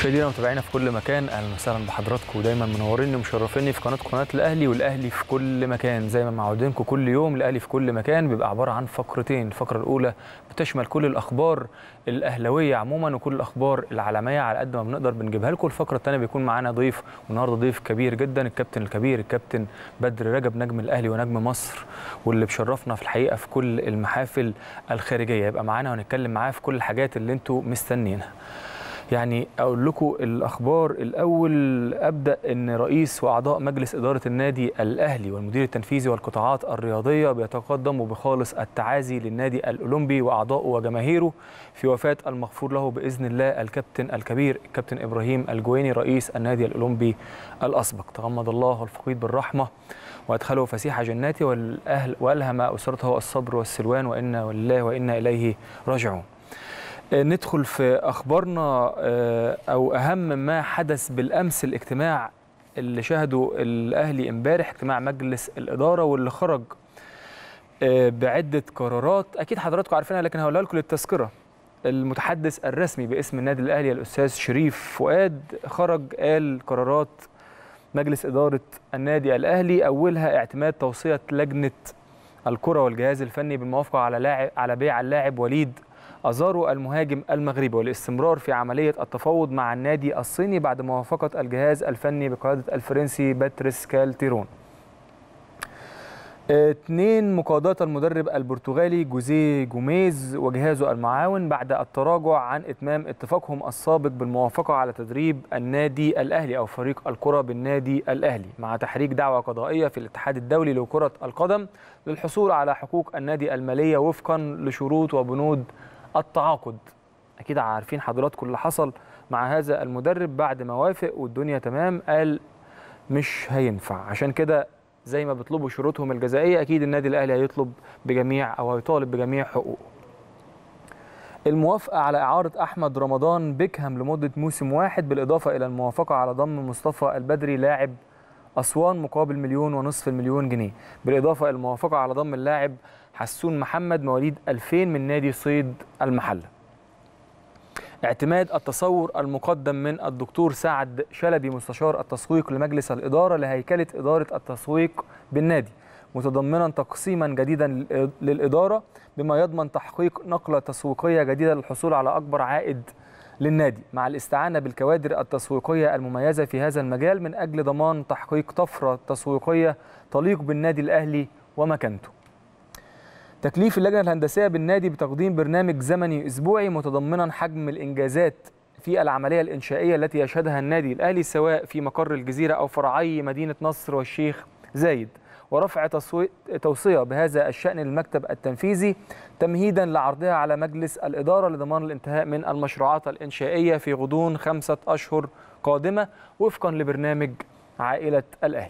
مشاهدينا ومتابعينا في كل مكان اهلا وسهلا بحضراتكم ودايما منوريني ومشرفيني في قناه قناه الاهلي والاهلي في كل مكان زي ما معودينكم كل يوم الاهلي في كل مكان بيبقى عباره عن فقرتين الفقره الاولى بتشمل كل الاخبار الاهلاويه عموما وكل الاخبار العالميه على قد ما بنقدر بنجيبها لكم الفقره الثانيه بيكون معانا ضيف والنهارده ضيف كبير جدا الكابتن الكبير الكابتن بدر رجب نجم الاهلي ونجم مصر واللي بشرفنا في الحقيقه في كل المحافل الخارجيه يبقى معانا وهنتكلم معاه في كل الحاجات اللي انتم مستنيينها يعني اقول لكم الاخبار الاول ابدا ان رئيس واعضاء مجلس اداره النادي الاهلي والمدير التنفيذي والقطاعات الرياضيه بيتقدموا بخالص التعازي للنادي الاولمبي واعضائه وجماهيره في وفاه المغفور له باذن الله الكابتن الكبير الكابتن ابراهيم الجويني رئيس النادي الاولمبي الاسبق تغمد الله الفقيد بالرحمه وادخله فسيح جناته والاهل والهم اسرته الصبر والسلوان وانا لله وانا اليه راجعون ندخل في اخبارنا او اهم ما حدث بالامس الاجتماع اللي شهده الاهلي امبارح اجتماع مجلس الاداره واللي خرج بعده قرارات اكيد حضراتكم عارفينها لكن هقولها لكم للتذكره المتحدث الرسمي باسم النادي الاهلي الاستاذ شريف فؤاد خرج قال قرارات مجلس اداره النادي الاهلي اولها اعتماد توصيه لجنه الكره والجهاز الفني بالموافقه على لاعب على بيع اللاعب وليد أزارو المهاجم المغربي والاستمرار في عملية التفاوض مع النادي الصيني بعد موافقة الجهاز الفني بقيادة الفرنسي باتريس كالتيرون اثنين مقاضاة المدرب البرتغالي جوزيه جوميز وجهازه المعاون بعد التراجع عن إتمام اتفاقهم السابق بالموافقة على تدريب النادي الأهلي أو فريق الكرة بالنادي الأهلي مع تحريك دعوة قضائية في الاتحاد الدولي لكرة القدم للحصول على حقوق النادي المالية وفقا لشروط وبنود التعاقد اكيد عارفين حضراتكم اللي حصل مع هذا المدرب بعد ما وافق والدنيا تمام قال مش هينفع عشان كده زي ما بيطلبوا شروطهم الجزائيه اكيد النادي الاهلي هيطلب بجميع او هيطالب بجميع حقوقه الموافقه على اعاره احمد رمضان بيكهام لمده موسم واحد بالاضافه الى الموافقه على ضم مصطفى البدري لاعب اسوان مقابل مليون ونصف المليون جنيه بالاضافه الى الموافقه على ضم اللاعب حسون محمد مواليد 2000 من نادي صيد المحله اعتماد التصور المقدم من الدكتور سعد شلبي مستشار التسويق لمجلس الإدارة لهيكلة إدارة التسويق بالنادي متضمنا تقسيما جديدا للإدارة بما يضمن تحقيق نقلة تسويقية جديدة للحصول على أكبر عائد للنادي مع الاستعانة بالكوادر التسويقية المميزة في هذا المجال من أجل ضمان تحقيق طفرة تسويقية تليق بالنادي الأهلي ومكانته تكليف اللجنة الهندسية بالنادي بتقديم برنامج زمني أسبوعي متضمنا حجم الإنجازات في العملية الإنشائية التي يشهدها النادي الأهلي سواء في مقر الجزيرة أو فرعي مدينة نصر والشيخ زايد ورفع توصية بهذا الشأن للمكتب التنفيذي تمهيدا لعرضها على مجلس الإدارة لضمان الانتهاء من المشروعات الإنشائية في غضون خمسة أشهر قادمة وفقا لبرنامج عائلة الأهلي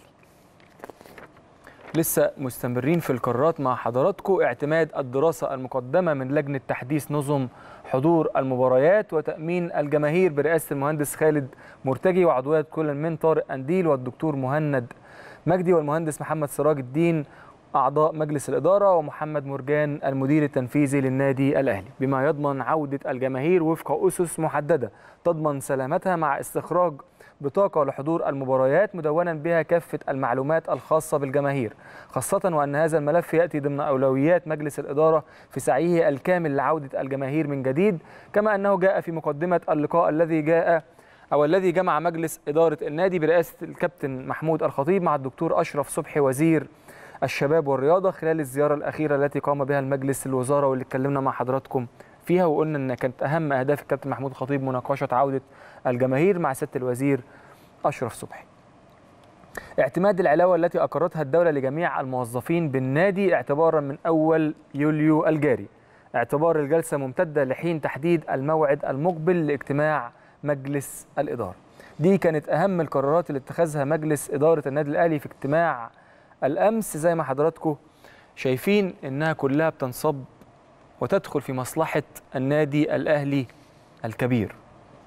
لسه مستمرين في القرارات مع حضراتكم اعتماد الدراسة المقدمة من لجنة تحديث نظم حضور المباريات وتأمين الجماهير برئاسة المهندس خالد مرتجي وعضوية كل من طارق أنديل والدكتور مهند مجدي والمهندس محمد سراج الدين أعضاء مجلس الإدارة ومحمد مرجان المدير التنفيذي للنادي الأهلي بما يضمن عودة الجماهير وفق أسس محددة تضمن سلامتها مع استخراج بطاقة لحضور المباريات مدونا بها كافة المعلومات الخاصة بالجماهير خاصة وأن هذا الملف يأتي ضمن أولويات مجلس الإدارة في سعيه الكامل لعودة الجماهير من جديد كما أنه جاء في مقدمة اللقاء الذي جاء أو الذي جمع مجلس إدارة النادي برئاسة الكابتن محمود الخطيب مع الدكتور أشرف صبحي وزير الشباب والرياضة خلال الزيارة الأخيرة التي قام بها المجلس الوزارة واللي اتكلمنا مع حضراتكم فيها وقلنا ان كانت اهم اهداف الكابتن محمود الخطيب مناقشه عوده الجماهير مع سياده الوزير اشرف صبحي. اعتماد العلاوه التي اقرتها الدوله لجميع الموظفين بالنادي اعتبارا من اول يوليو الجاري. اعتبار الجلسه ممتده لحين تحديد الموعد المقبل لاجتماع مجلس الاداره. دي كانت اهم القرارات اللي اتخذها مجلس اداره النادي الاهلي في اجتماع الامس زي ما حضراتكم شايفين انها كلها بتنصب وتدخل في مصلحة النادي الأهلي الكبير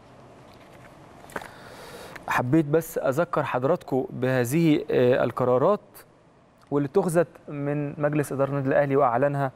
حبيت بس أذكر حضراتكم بهذه القرارات واللي تخذت من مجلس إدارة النادي الأهلي وأعلنها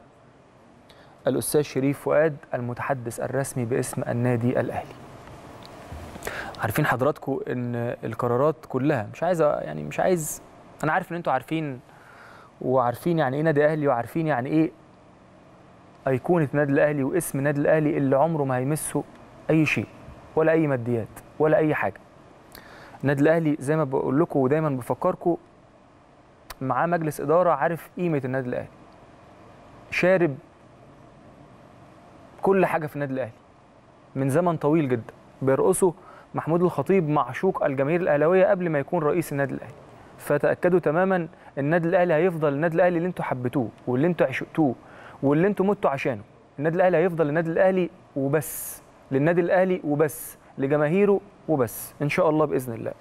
الأستاذ شريف فؤاد المتحدث الرسمي باسم النادي الأهلي عارفين حضراتكم ان القرارات كلها مش عايز يعني مش عايز انا عارف ان انتوا عارفين وعارفين يعني ايه نادي اهلي وعارفين يعني ايه ايقونه نادي الاهلي واسم نادي الاهلي اللي عمره ما هيمسه اي شيء ولا اي ماديات ولا اي حاجه النادي الاهلي زي ما بقول لكم ودايما بفكركم معاه مجلس اداره عارف قيمه النادي الاهلي شارب كل حاجه في النادي الاهلي من زمن طويل جدا بيرقصه محمود الخطيب معشوق الجماهير الاهلاويه قبل ما يكون رئيس النادي الاهلي فتاكدوا تماما النادي الاهلي هيفضل النادي الاهلي اللي انتوا حبيتوه واللي انتوا عشقتوه واللي انتوا متوا عشانه النادي الاهلي هيفضل النادي الاهلي وبس للنادي الاهلي وبس لجماهيره وبس ان شاء الله باذن الله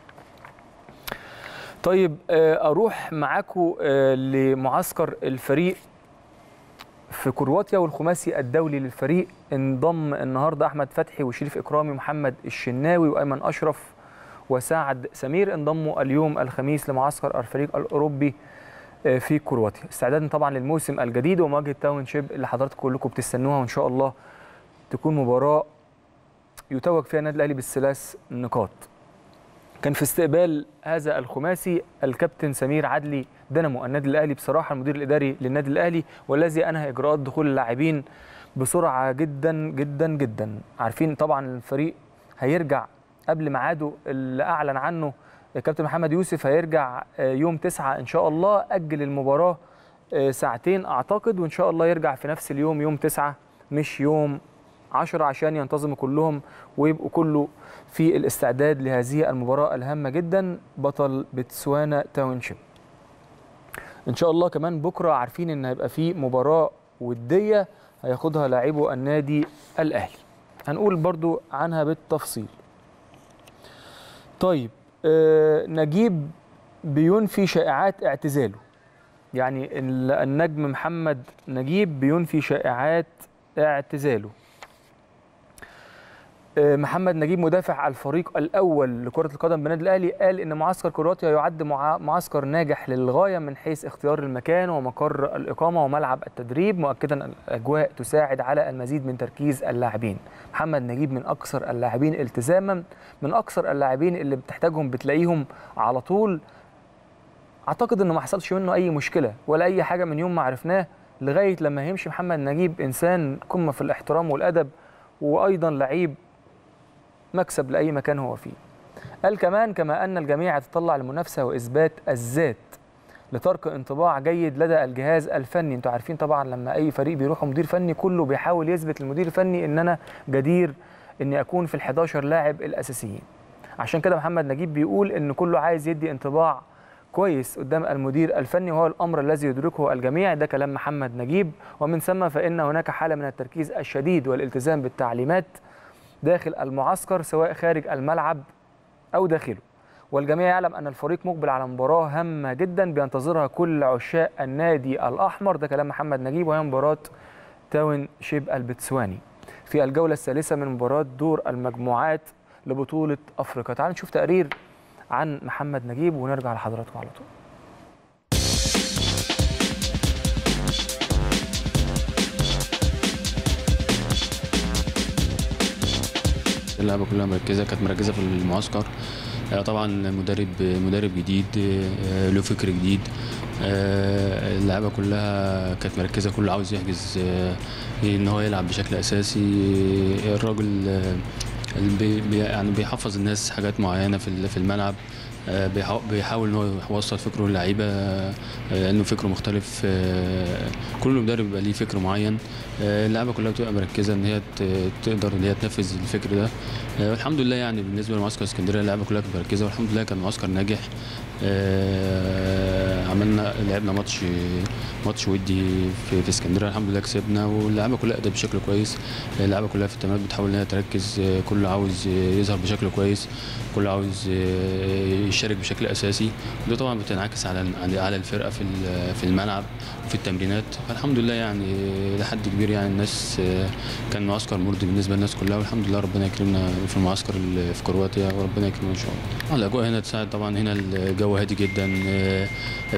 طيب اروح معاكم لمعسكر الفريق في كرواتيا والخماسي الدولي للفريق انضم النهارده احمد فتحي وشريف اكرامي ومحمد الشناوي وايمن اشرف وسعد سمير انضموا اليوم الخميس لمعسكر الفريق الاوروبي في كرواتيا استعدادا طبعا للموسم الجديد ومواجهه تاون شيب اللي حضراتكم كلكم بتستنوها وان شاء الله تكون مباراه يتوج فيها النادي الاهلي بالثلاث نقاط كان في استقبال هذا الخماسي الكابتن سمير عدلي دينامو النادي الاهلي بصراحه المدير الاداري للنادي الاهلي والذي انهى اجراءات دخول اللاعبين بسرعه جدا جدا جدا عارفين طبعا الفريق هيرجع قبل ميعاده اللي اعلن عنه الكابتن محمد يوسف هيرجع يوم 9 ان شاء الله اجل المباراه ساعتين اعتقد وان شاء الله يرجع في نفس اليوم يوم 9 مش يوم 10 عشان ينتظموا كلهم ويبقوا كله في الاستعداد لهذه المباراه الهامه جدا بطل بتسوانا تاونشيب ان شاء الله كمان بكره عارفين ان هيبقى في مباراه وديه هياخدها لاعبو النادي الاهلي هنقول برضو عنها بالتفصيل طيب آه نجيب بينفي شائعات اعتزاله يعني النجم محمد نجيب بينفي شائعات اعتزاله محمد نجيب مدافع الفريق الاول لكره القدم بالنادي الاهلي قال ان معسكر كرواتيا يعد معسكر ناجح للغايه من حيث اختيار المكان ومقر الاقامه وملعب التدريب مؤكدا ان الاجواء تساعد على المزيد من تركيز اللاعبين محمد نجيب من اكثر اللاعبين التزاما من اكثر اللاعبين اللي بتحتاجهم بتلاقيهم على طول اعتقد انه ما حصلش منه اي مشكله ولا اي حاجه من يوم ما عرفناه لغايه لما يمشي محمد نجيب انسان قمه في الاحترام والادب وايضا لعيب مكسب لاي مكان هو فيه. قال كمان كما ان الجميع يتطلع للمنافسه واثبات الذات لترك انطباع جيد لدى الجهاز الفني، انتوا عارفين طبعا لما اي فريق بيروح مدير فني كله بيحاول يثبت للمدير الفني ان انا جدير اني اكون في ال11 لاعب الاساسيين. عشان كده محمد نجيب بيقول ان كله عايز يدي انطباع كويس قدام المدير الفني وهو الامر الذي يدركه الجميع ده كلام محمد نجيب ومن ثم فان هناك حاله من التركيز الشديد والالتزام بالتعليمات داخل المعسكر سواء خارج الملعب او داخله والجميع يعلم ان الفريق مقبل على مباراه هامه جدا بينتظرها كل عشاق النادي الاحمر ده كلام محمد نجيب وهي مباراه تاون شيب البتسواني في الجوله الثالثه من مباراه دور المجموعات لبطوله افريقيا تعالوا نشوف تقرير عن محمد نجيب ونرجع لحضراتكم على طول اللعبه كلها مركزه كانت مركزه في المعسكر طبعا مدرب مدرب جديد له فكر جديد اللعبه كلها كانت مركزه كله عاوز يحجز ان هو يلعب بشكل اساسي الراجل بي يعني بيحفظ الناس حاجات معينه في في الملعب بيحاول ان هو يوصل فكره للعيبه لانه فكره مختلف كل مدرب بيبقى ليه فكر معين اللعبه كلها بتبقى مركزه ان هي تقدر ان هي تنفذ الفكر ده والحمد لله يعني بالنسبه لمعسكر اسكندريه اللعبه كلها كانت مركزه والحمد لله كان معسكر ناجح عملنا لعبنا ماتش ماتش ودي في, في اسكندريه الحمد لله كسبنا واللعبه كلها ادت بشكل كويس اللعبه كلها في التمرينات بتحاول ان هي تركز كله عاوز يظهر بشكل كويس كله عاوز يشارك بشكل اساسي وده طبعا بتنعكس على على الفرقه في في الملعب وفي التمرينات فالحمد لله يعني لحد كبير يعني الناس كان معسكر مرضي بالنسبه للناس كلها والحمد لله ربنا يكرمنا في المعسكر في كرواتيا وربنا يكرمنا ان شاء الله الاجواء هنا تساعد طبعا هنا الجو هادي جدا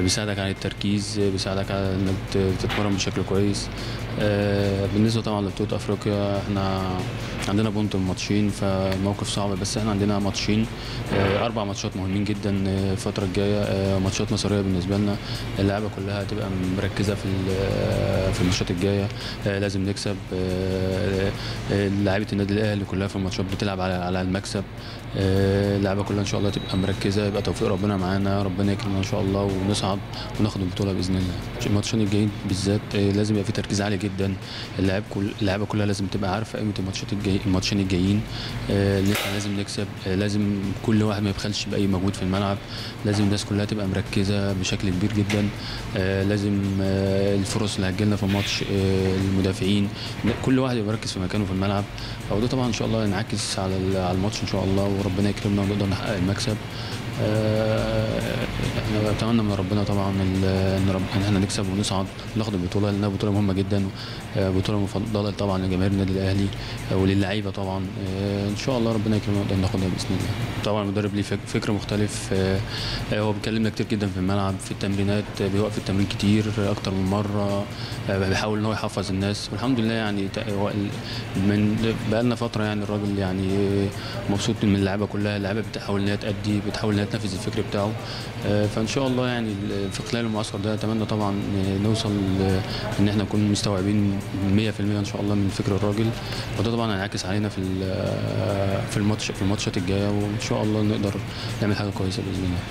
بيساعدك على التركيز بيساعدك على انك ت- تتمرن بشكل كويس آه، بالنسبه طبعا لبطوله افريقيا احنا عندنا بونت ماتشين فموقف صعب بس احنا عندنا ماتشين آه، اربع ماتشات مهمين جدا آه، الفتره الجايه آه، ماتشات مصريه بالنسبه لنا اللعيبه كلها هتبقى مركزه في ال- في الماتشات الجايه آه، لازم نكسب آه، آه، لعيبه النادي الاهلي كلها في الماتشات بتلعب على على المكسب آه، اللعيبه كلها ان شاء الله تبقى مركزه يبقى توفيق ربنا معانا ربنا يكرمنا ان شاء الله ونصعد وناخد البطوله باذن الله الماتشين الجايين بالذات آه، لازم يبقى في تركيز عالي جدا اللاعب كل اللعيبه كلها لازم تبقى عارفه قيمه الماتشات الجاي الماتشين الجايين آه، إن إحنا لازم نكسب آه، لازم كل واحد ما يبخلش باي مجهود في الملعب لازم الناس كلها تبقى مركزه بشكل كبير جدا آه، لازم آه، الفرص اللي هتجيلنا في الماتش آه، المدافعين كل واحد يبقى مركز في مكانه في الملعب وده طبعا ان شاء الله ينعكس على ال- على الماتش ان شاء الله وربنا يكرمنا ونقدر نحقق المكسب آه، احنا بتمنى من ربنا طبعا ال- ان رب ان احنا نكسب ونصعد وناخد البطوله لانها بطوله مهمه جدا آه، بطوله مفضله طبعا لجماهير النادي الاهلي آه، وللعيبه طبعا آه، ان شاء الله ربنا يكرمنا ونقدر ناخدها باذن الله طبعا المدرب ليه فك- فكر مختلف آه، آه، هو بيكلمنا كتير جدا في الملعب في التمرينات آه، بيوقف التمرين كتير آه، اكتر من مره آه، بيحاول ان هو يحفظ الناس والحمد لله يعني تق- هو ال- من بقالنا فتره يعني الراجل يعني آه، مبسوط من اللعيبه كلها اللعيبه بتحاول ان هي تأدي بتحاول ان هي تنفذ الفكر بتاعه آه، فان شاء الله يعني ال- في خلال المعسكر ده اتمنى طبعا آه، نوصل آه، ان احنا نكون مستوعبين 100% ان شاء الله من فكر الراجل وده طبعا هينعكس علينا في ال- آه، في الماتش في الماتشات الجايه وان شاء الله نقدر نعمل حاجه كويسه باذن الله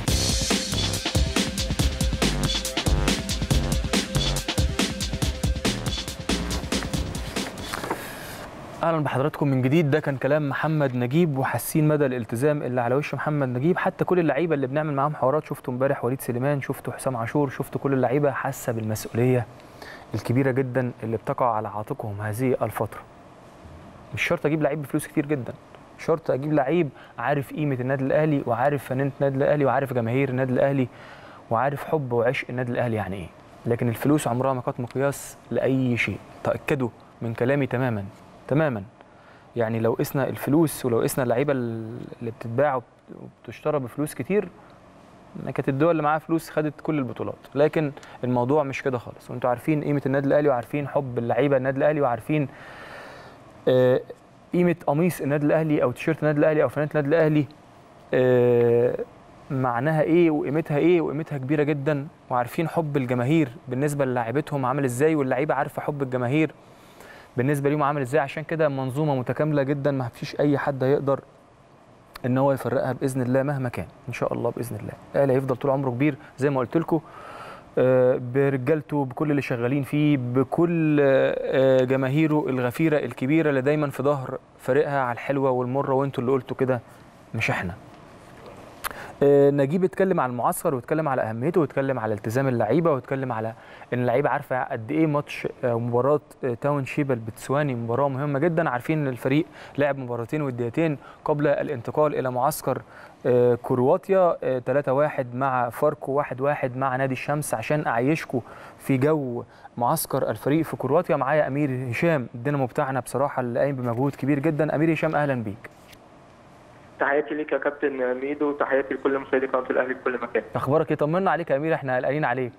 اهلا بحضراتكم من جديد ده كان كلام محمد نجيب وحاسين مدى الالتزام اللي على وش محمد نجيب حتى كل اللعيبه اللي بنعمل معاهم حوارات شفتوا امبارح وليد سليمان شفتوا حسام عاشور شفتوا كل اللعيبه حاسه بالمسؤوليه الكبيره جدا اللي بتقع على عاتقهم هذه الفتره مش شرط اجيب لعيب بفلوس كتير جدا شرط اجيب لعيب عارف قيمه النادي الاهلي وعارف فنانه النادي الاهلي وعارف جماهير النادي الاهلي وعارف حب وعشق النادي الاهلي يعني ايه لكن الفلوس عمرها ما كانت مقياس لاي شيء تاكدوا من كلامي تماما تماما يعني لو قسنا الفلوس ولو قسنا اللعيبه اللي بتتباع وبتشترى بفلوس كتير ما كانت الدول اللي معاها فلوس خدت كل البطولات لكن الموضوع مش كده خالص وانتوا عارفين قيمه النادي الاهلي وعارفين حب اللعيبه النادي الاهلي وعارفين آه، قيمه قميص النادي الاهلي او تيشيرت النادي الاهلي او فانله النادي الاهلي آه، معناها ايه وقيمتها ايه وقيمتها كبيره جدا وعارفين حب الجماهير بالنسبه للاعيبتهم عامل ازاي واللعيبه عارفه حب الجماهير بالنسبه ليهم عامل ازاي عشان كده منظومه متكامله جدا ما فيش اي حد هيقدر ان هو يفرقها باذن الله مهما كان ان شاء الله باذن الله الاهلي هيفضل طول عمره كبير زي ما قلت لكم برجالته بكل اللي شغالين فيه بكل آه، جماهيره الغفيره الكبيره اللي دايما في ظهر فريقها على الحلوه والمره وانتوا اللي قلتوا كده مش احنا آه، نجيب اتكلم على المعسكر واتكلم على اهميته واتكلم على التزام اللعيبه واتكلم على ان اللعيبه عارفه قد ايه ماتش آه، مباراه آه، تاون شيبا البتسواني مباراه مهمه جدا عارفين ان الفريق لعب مباراتين وديتين قبل الانتقال الى معسكر آه، كرواتيا آه، 3-1 مع فاركو 1-1 مع نادي الشمس عشان اعيشكم في جو معسكر الفريق في كرواتيا معايا امير هشام الدينامو بتاعنا بصراحه اللي قايم بمجهود كبير جدا امير هشام اهلا بيك تحياتي ليك يا كابتن ميدو وتحياتي لكل مشاهدي قناه الاهلي في كل مكان اخبارك ايه طمنا عليك يا امير احنا قلقانين عليك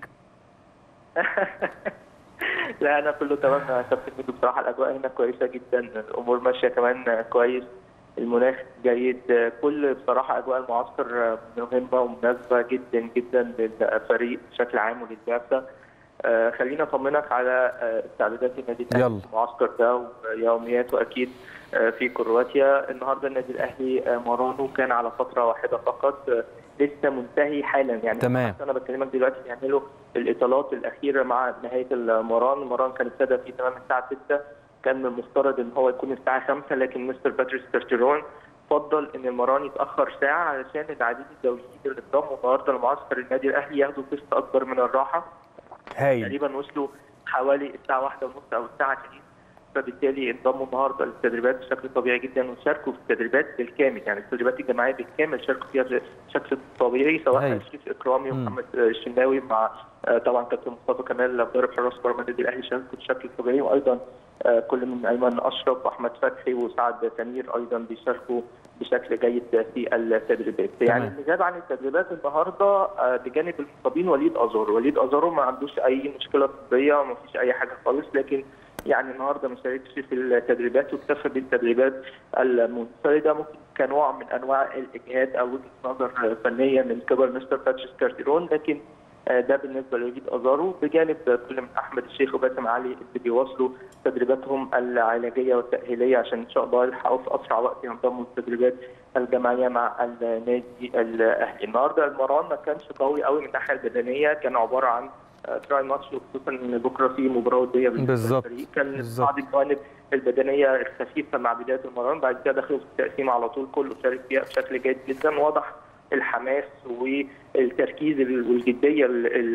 لا انا كله تمام يا كابتن ميدو بصراحه الاجواء هنا كويسه جدا الامور ماشيه كمان كويس المناخ جيد كل بصراحه اجواء المعسكر مهمه ومناسبه جدا جدا للفريق بشكل عام وللبعثه آه، خلينا اطمنك على آه، استعدادات النادي الاهلي يلا. في المعسكر ده ويومياته اكيد آه، في كرواتيا النهارده النادي الاهلي آه، مرانه كان على فتره واحده فقط آه، لسه منتهي حالا يعني تمام. حتى انا بكلمك دلوقتي بيعملوا الاطالات الاخيره مع نهايه المران المران كان ابتدى في تمام الساعه 6 كان من المفترض ان هو يكون الساعه 5 لكن مستر باتريس كارتيرون فضل ان المران يتاخر ساعه علشان العديد الدوليين اللي انضموا النهارده لمعسكر النادي الاهلي ياخدوا قسط اكبر من الراحه هايل تقريبا وصلوا حوالي الساعه واحدة ونص او الساعه 2 فبالتالي انضموا النهارده للتدريبات بشكل طبيعي جدا وشاركوا في التدريبات بالكامل يعني التدريبات الجماعيه بالكامل شاركوا فيها بشكل طبيعي سواء هايل. شريف اكرامي مم. ومحمد الشناوي مع آه، طبعا كابتن مصطفى كمال مدرب حراس مرمى النادي الاهلي شاركوا بشكل طبيعي وايضا آه، كل من ايمن اشرف واحمد فتحي وسعد سمير ايضا بيشاركوا بشكل جيد في التدريبات يعني اللي غاب عن التدريبات النهارده بجانب المصابين وليد ازارو وليد ازارو ما عندوش اي مشكله طبيه وما فيش اي حاجه خالص لكن يعني النهارده ما شاركش في التدريبات واكتفى بالتدريبات المنفرده ممكن كنوع من انواع الاجهاد او وجهه نظر فنيه من قبل مستر باتريس كارتيرون لكن ده بالنسبه لوليد ازارو بجانب كل من احمد الشيخ وباسم علي اللي بيواصلوا تدريباتهم العلاجيه والتاهيليه عشان ان شاء الله يلحقوا في اسرع وقت ينضموا للتدريبات الجماعيه مع النادي الاهلي. النهارده المران ما كانش قوي قوي من الناحيه البدنيه كان عباره عن تراي ماتش وخصوصا ان بكره في مباراه وديه بالظبط كان بعض الجوانب البدنيه الخفيفه مع بدايه المران بعد كده دخلوا في التقسيم على طول كله شارك فيها بشكل جيد جدا واضح الحماس والتركيز والجديه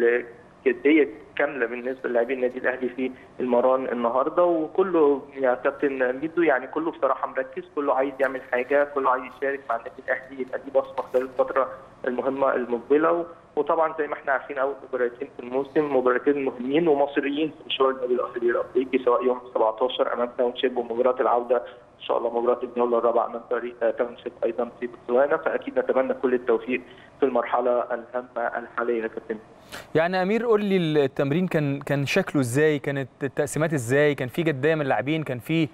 الجديه كامله بالنسبه للاعبين النادي الاهلي في المران النهارده وكله يا كابتن ميدو يعني كله بصراحه مركز كله عايز يعمل حاجه كله عايز يشارك مع النادي الاهلي يبقى ليه بصمه خلال الفتره المهمه المقبله وطبعا زي ما احنا عارفين اول مباراتين في الموسم مباراتين مهمين ومصريين في مشوار النادي الاهلي الافريقي سواء يوم 17 امام تاون شيب ومباراه العوده ان شاء الله مباراه الجوله الرابعه امام فريق تاون شيب ايضا في بوتسوانا فاكيد نتمنى كل التوفيق في المرحله الهامه الحاليه يا كابتن يعني امير قول لي التمرين كان كان شكله ازاي كانت التقسيمات ازاي كان في جديه من اللاعبين كان في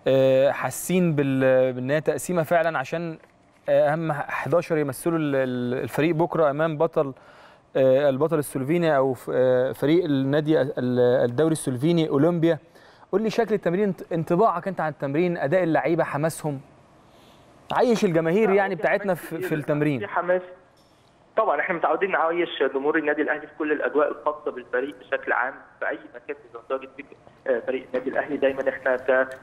حاسين بان هي تقسيمه فعلا عشان اهم 11 يمثلوا الفريق بكره امام بطل البطل السلوفيني او فريق النادي الدوري السلوفيني اولمبيا قول لي شكل التمرين انطباعك انت عن التمرين اداء اللعيبه حماسهم عيش الجماهير يعني بتاعتنا في, في التمرين في حماس طبعا احنا متعودين نعيش جمهور النادي الاهلي في كل الاجواء الخاصه بالفريق بشكل عام في اي مكان بيتواجد فيه فريق النادي الاهلي دايما احنا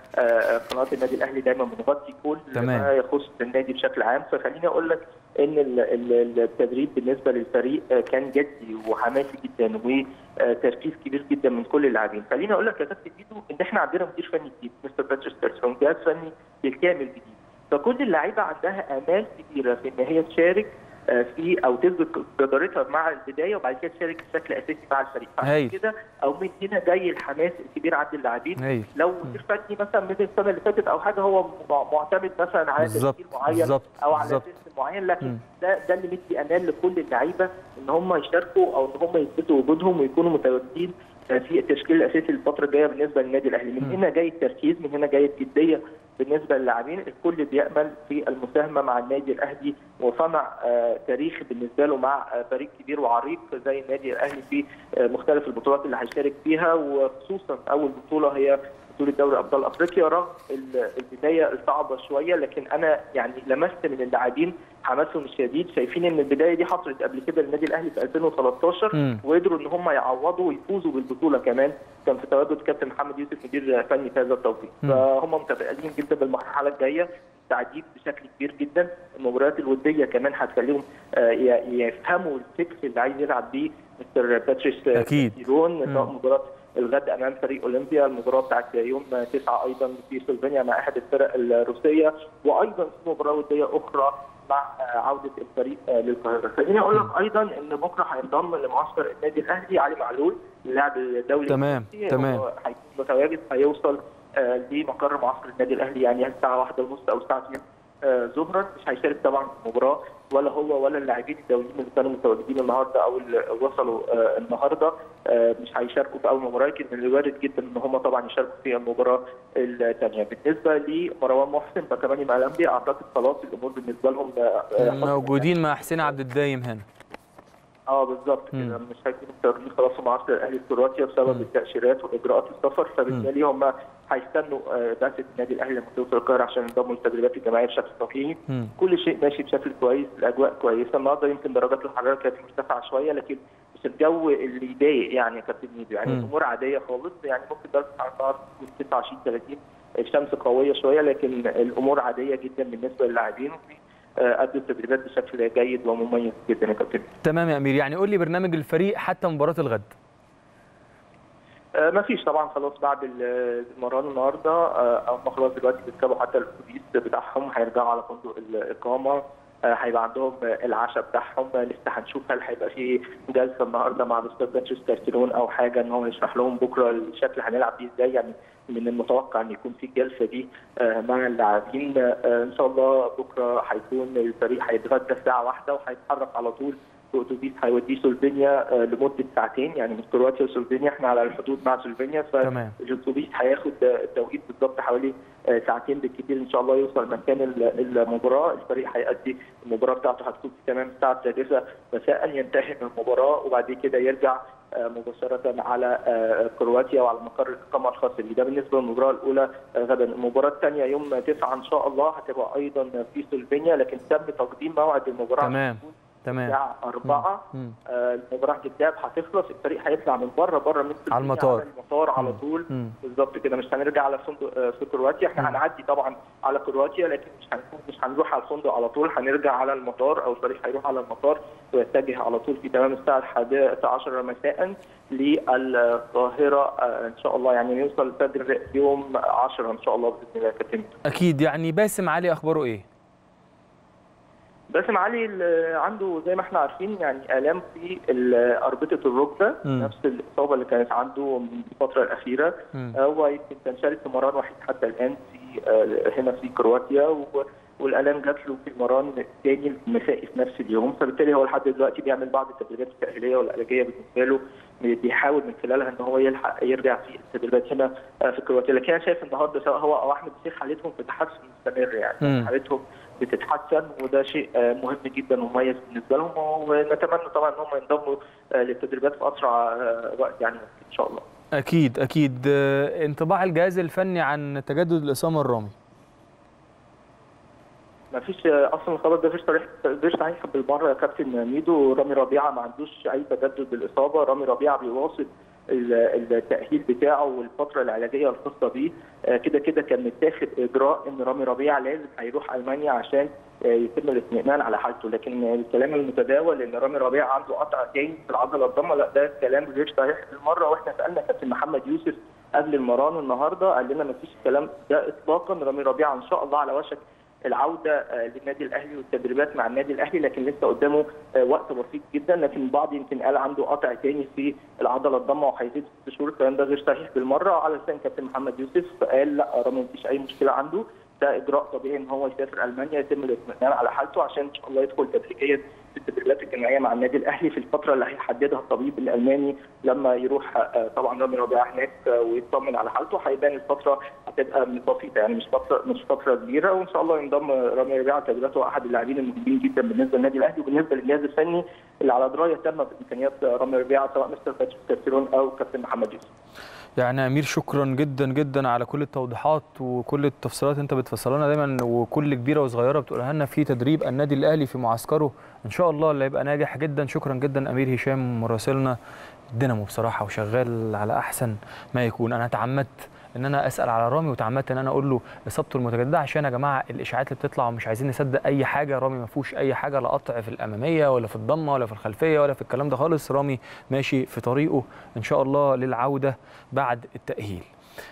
كقناه النادي الاهلي دايما بنغطي كل تمام. ما يخص النادي بشكل عام فخليني اقول لك ان التدريب بالنسبه للفريق كان جدي وحماسي جدا وتركيز كبير جدا من كل اللاعبين خليني اقول لك يا كابتن بيدو ان احنا عندنا مدير فني جديد مستر باتريس كارسون جهاز فني بالكامل جديد فكل اللعيبه عندها امال كبيره في ان هي تشارك في او تثبت جدارتها مع البدايه وبعد كده تشارك بشكل اساسي مع الفريق عشان كده او من هنا جاي الحماس الكبير عند اللاعبين لو مدير فني مثلا من السنه اللي فاتت او حاجه هو معتمد مثلا على تشكيل معين بالزبط. او على بالزبط. سيستم معين لكن ده ده اللي مدي امان لكل اللعيبه ان هم يشاركوا او ان هم يثبتوا وجودهم ويكونوا متواجدين في التشكيل الاساسي الفتره الجايه بالنسبه للنادي الاهلي من هنا جاي التركيز من هنا جاي الجديه بالنسبه للاعبين الكل بيامل في المساهمه مع النادي الاهلي وصنع آه تاريخ بالنسبه له مع آه فريق كبير وعريق زي النادي الاهلي في آه مختلف البطولات اللي هيشارك فيها وخصوصا اول بطوله هي بطوله دوري ابطال افريقيا رغم البدايه الصعبه شويه لكن انا يعني لمست من اللاعبين حماسهم الشديد شايفين ان البدايه دي حصلت قبل كده للنادي الاهلي في 2013 مم. وقدروا ان هم يعوضوا ويفوزوا بالبطوله كمان كان في تواجد كابتن محمد يوسف مدير فني في هذا التوقيت مم. فهم متفائلين جدا بالمرحله الجايه تعديل بشكل كبير جدا المباريات الوديه كمان هتخليهم آه، ي- يفهموا الفكر اللي عايز يلعب بيه مستر باتريس أكيد. كيرون مم. سواء مباراه الغد امام فريق اولمبيا المباراه بتاعت يوم 9 ايضا في سلوفينيا مع احد الفرق الروسيه وايضا في مباراه وديه اخرى مع آه، عوده الفريق آه، للقاهره خليني اقول لك ايضا ان بكره هينضم لمعسكر النادي الاهلي علي معلول اللاعب الدولي تمام، الروسي. تمام. هو هيكون متواجد هيوصل آه، لمقر معسكر النادي الاهلي يعني الساعه 1 ونص او الساعه 2 آه، ظهرا مش هيشارك طبعا في المباراه ولا هو ولا اللاعبين الدوليين اللي كانوا متواجدين النهارده او اللي وصلوا آه، النهارده آه، مش هيشاركوا في اول مباراه لكن اللي وارد جدا ان هم طبعا يشاركوا في المباراه الثانيه بالنسبه لمروان محسن فكمان مع الانبياء اعتقد خلاص الامور بالنسبه لهم آه، آه، موجودين مع حسين عبد الدايم هنا اه بالظبط مم. كده مش هيكونوا متواجدين خلاص في معسكر الاهلي في كرواتيا بسبب مم. التاشيرات واجراءات السفر فبالتالي هم هيستنوا آه، بعثه النادي الاهلي لما توصل القاهره عشان ينضموا للتدريبات الجماعيه بشكل طبيعي مم. كل شيء ماشي بشكل كويس الاجواء كويسه النهارده يمكن درجات الحراره كانت مرتفعه شويه لكن مش الجو اللي يضايق يعني يا كابتن ميدو يعني مم. الامور عاديه خالص يعني ممكن درجه الحراره تكون 29 30 الشمس قويه شويه لكن الامور عاديه جدا بالنسبه للاعبين وفي آه، ادوا التدريبات بشكل جيد ومميز جدا يا كابتن تمام يا امير يعني قول لي برنامج الفريق حتى مباراه الغد ما فيش طبعا خلاص بعد ال- المران النهارده آه، هم خلاص دلوقتي بيركبوا حتى الاتوبيس بتاعهم هيرجعوا على فندق الاقامه هيبقى عندهم العشاء بتاعهم لسه هنشوف هل هيبقى في جلسه النهارده مع الاستاذ باتريس كارتيرون او حاجه ان هو يشرح لهم بكره الشكل هنلعب بيه ازاي يعني من المتوقع ان يكون في الجلسه دي مع اللاعبين ان شاء الله بكره هيكون الفريق هيتغدى الساعه واحدة وهيتحرك على طول باتوبيس هيوديه سلوفينيا لمده ساعتين يعني من كرواتيا وسلوفينيا احنا على الحدود مع سلوفينيا فالاتوبيس هياخد التوقيت بالظبط حوالي ساعتين بالكثير ان شاء الله يوصل مكان المباراه الفريق هيأدي المباراه بتاعته هتكون في تمام الساعه السادسه مساء ينتهي من المباراه وبعد كده يرجع مباشرة على كرواتيا وعلى مقر الإقامة الخاص بيه ده بالنسبة للمباراة الأولى غدا المباراة الثانية يوم 9 إن شاء الله هتبقى أيضا في سلوفينيا لكن تم تقديم موعد المباراة تمام تمام الساعة 4 آه المباراة الذهاب هتخلص الفريق هيطلع من بره بره من على المطار على المطار على طول بالظبط كده مش هنرجع على الفندق آه في كرواتيا احنا هنعدي طبعا على كرواتيا لكن مش هنكون مش هنروح على الفندق على طول هنرجع على المطار او الفريق هيروح على المطار ويتجه على طول في تمام الساعة الحادية عشر مساء للقاهرة آه ان شاء الله يعني يوصل الفجر يوم 10 ان شاء الله باذن الله كتمت اكيد يعني باسم علي اخباره ايه؟ باسم علي عنده زي ما احنا عارفين يعني الام في اربطه الركبه نفس الاصابه اللي كانت عنده من الفتره الاخيره م. هو يمكن كان شارك في مران وحيد حتى الان في هنا في كرواتيا والالام جات له في المران الثاني المسائي في نفس اليوم فبالتالي هو لحد دلوقتي بيعمل بعض التدريبات التاهيليه والعلاجيه بالنسبه له بيحاول من خلالها ان هو يلحق يرجع في التدريبات هنا في كرواتيا لكن انا شايف النهارده سواء هو او احمد الشيخ حالتهم في تحسن مستمر يعني م. حالتهم بتتحسن وده شيء مهم جدا ومميز بالنسبه لهم ونتمنى طبعا ان هم ينضموا للتدريبات في اسرع وقت يعني ان شاء الله. اكيد اكيد انطباع الجهاز الفني عن تجدد الاسامه الرامي. ما فيش اصلا الخبر ده فيش صريح فيش صحيح بالمره يا كابتن ميدو رامي ربيعه ما عندوش اي تجدد بالاصابه رامي ربيعه بيواصل التاهيل بتاعه والفتره العلاجيه الخاصه بيه كده كده كان متاخد اجراء ان رامي ربيعه لازم هيروح المانيا عشان يتم الاطمئنان على حالته لكن الكلام المتداول ان رامي ربيعه عنده قطع تاني في العضله الضمه لا ده كلام غير صحيح بالمره واحنا سالنا كابتن محمد يوسف قبل المران النهارده قال لنا ما فيش الكلام ده اطلاقا رامي ربيعه ان شاء الله على وشك العوده للنادي الاهلي والتدريبات مع النادي الاهلي لكن لسه قدامه وقت بسيط جدا لكن البعض يمكن قال عنده قطع تاني في العضله الضمه وهيزيد ست شهور الكلام ده غير صحيح بالمره على لسان كابتن محمد يوسف قال لا رامي مفيش اي مشكله عنده ده اجراء طبيعي ان هو يسافر المانيا يتم الاطمئنان على حالته عشان ان شاء الله يدخل تدريجيا في التدريبات الجماعيه مع النادي الاهلي في الفتره اللي هيحددها الطبيب الالماني لما يروح طبعا رامي ربيعه هناك ويطمن على حالته هيبان الفتره هتبقى بسيطه يعني مش فتره مش فتره كبيره وان شاء الله ينضم رامي ربيعه تدريباته احد اللاعبين المهمين جدا بالنسبه للنادي الاهلي وبالنسبه للجهاز الفني اللي على درايه تامه بامكانيات رامي ربيعه سواء مستر باتريس كارتيرون او كابتن محمد يوسف. يعني امير شكرا جدا جدا على كل التوضيحات وكل التفصيلات انت بتفصلها لنا دايما وكل كبيره وصغيره بتقولها لنا في تدريب النادي الاهلي في معسكره ان شاء الله اللي هيبقى ناجح جدا شكرا جدا امير هشام مراسلنا الدينامو بصراحه وشغال على احسن ما يكون انا تعمدت ان انا اسال على رامي وتعمدت ان انا اقول له اصابته المتجدده عشان يا جماعه الاشاعات اللي بتطلع ومش عايزين نصدق اي حاجه رامي ما فيهوش اي حاجه لا قطع في الاماميه ولا في الضمه ولا في الخلفيه ولا في الكلام ده خالص رامي ماشي في طريقه ان شاء الله للعوده بعد التاهيل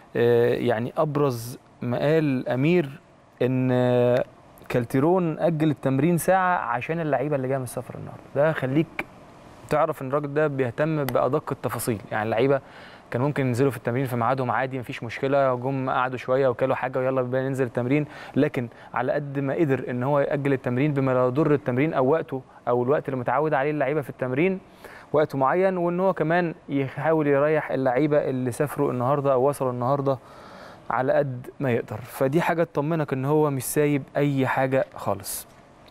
يعني ابرز ما قال امير ان كالتيرون اجل التمرين ساعه عشان اللعيبه اللي جايه من السفر النهارده ده خليك تعرف ان الراجل ده بيهتم بادق التفاصيل يعني اللعيبه كان ممكن ينزلوا في التمرين في ميعادهم عادي مفيش مشكله جم قعدوا شويه وكلوا حاجه ويلا بينا ننزل التمرين لكن على قد ما قدر ان هو ياجل التمرين بما لا يضر التمرين او وقته او الوقت اللي متعود عليه اللعيبه في التمرين وقت معين وان هو كمان يحاول يريح اللعيبه اللي سافروا النهارده او وصلوا النهارده على قد ما يقدر فدي حاجه تطمنك ان هو مش سايب اي حاجه خالص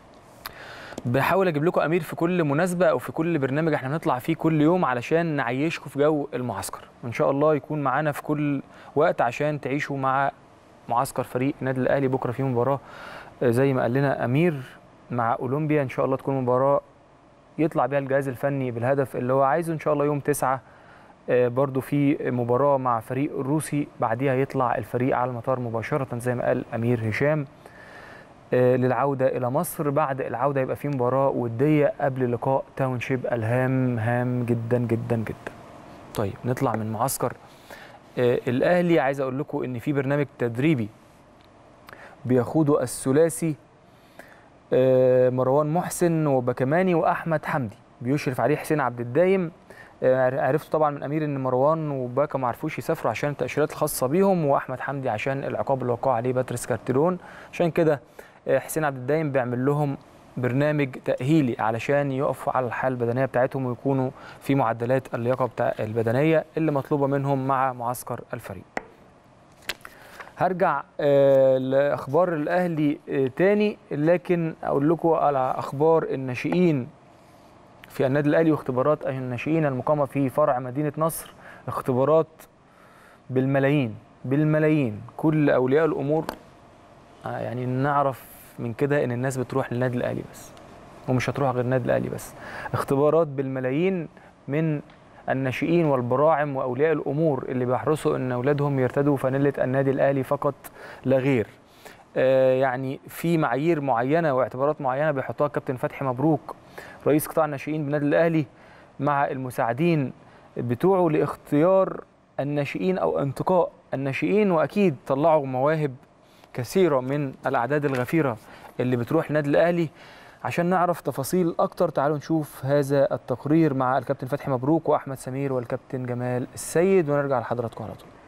بحاول اجيب لكم امير في كل مناسبه او في كل برنامج احنا بنطلع فيه كل يوم علشان نعيشكم في جو المعسكر ان شاء الله يكون معانا في كل وقت عشان تعيشوا مع معسكر فريق النادي الاهلي بكره في مباراه زي ما قال لنا امير مع اولمبيا ان شاء الله تكون مباراه يطلع بيها الجهاز الفني بالهدف اللي هو عايزه ان شاء الله يوم 9 برضو في مباراه مع فريق الروسي بعديها يطلع الفريق على المطار مباشره زي ما قال امير هشام للعوده الى مصر بعد العوده يبقى في مباراه وديه قبل لقاء تاونشيب الهام هام جدا جدا جدا. طيب نطلع من معسكر الاهلي عايز اقول لكم ان في برنامج تدريبي بيخوضه الثلاثي آه، مروان محسن وبكماني واحمد حمدي بيشرف عليه حسين عبد الدايم آه، عرفت طبعا من امير ان مروان وباكا ما عرفوش يسافروا عشان التاشيرات الخاصه بيهم واحمد حمدي عشان العقاب اللي وقع عليه باتريس كارتيرون عشان كده آه، حسين عبد الدايم بيعمل لهم برنامج تاهيلي علشان يقفوا على الحاله البدنيه بتاعتهم ويكونوا في معدلات اللياقه بتاع البدنيه اللي مطلوبه منهم مع معسكر الفريق هرجع آه، لاخبار الاهلي آه، تاني لكن اقول لكم على اخبار الناشئين في النادي الاهلي واختبارات الناشئين المقامه في فرع مدينه نصر اختبارات بالملايين بالملايين كل اولياء الامور آه، يعني نعرف من كده ان الناس بتروح للنادي الاهلي بس ومش هتروح غير النادي الاهلي بس اختبارات بالملايين من الناشئين والبراعم واولياء الامور اللي بيحرصوا ان اولادهم يرتدوا فانيله النادي الاهلي فقط لا غير آه، يعني في معايير معينه واعتبارات معينه بيحطها الكابتن فتحي مبروك رئيس قطاع الناشئين بالنادي الاهلي مع المساعدين بتوعه لاختيار الناشئين او انتقاء الناشئين واكيد طلعوا مواهب كثيره من الاعداد الغفيره اللي بتروح النادي الاهلي عشان نعرف تفاصيل اكتر تعالوا نشوف هذا التقرير مع الكابتن فتحي مبروك واحمد سمير والكابتن جمال السيد ونرجع لحضراتكم على طول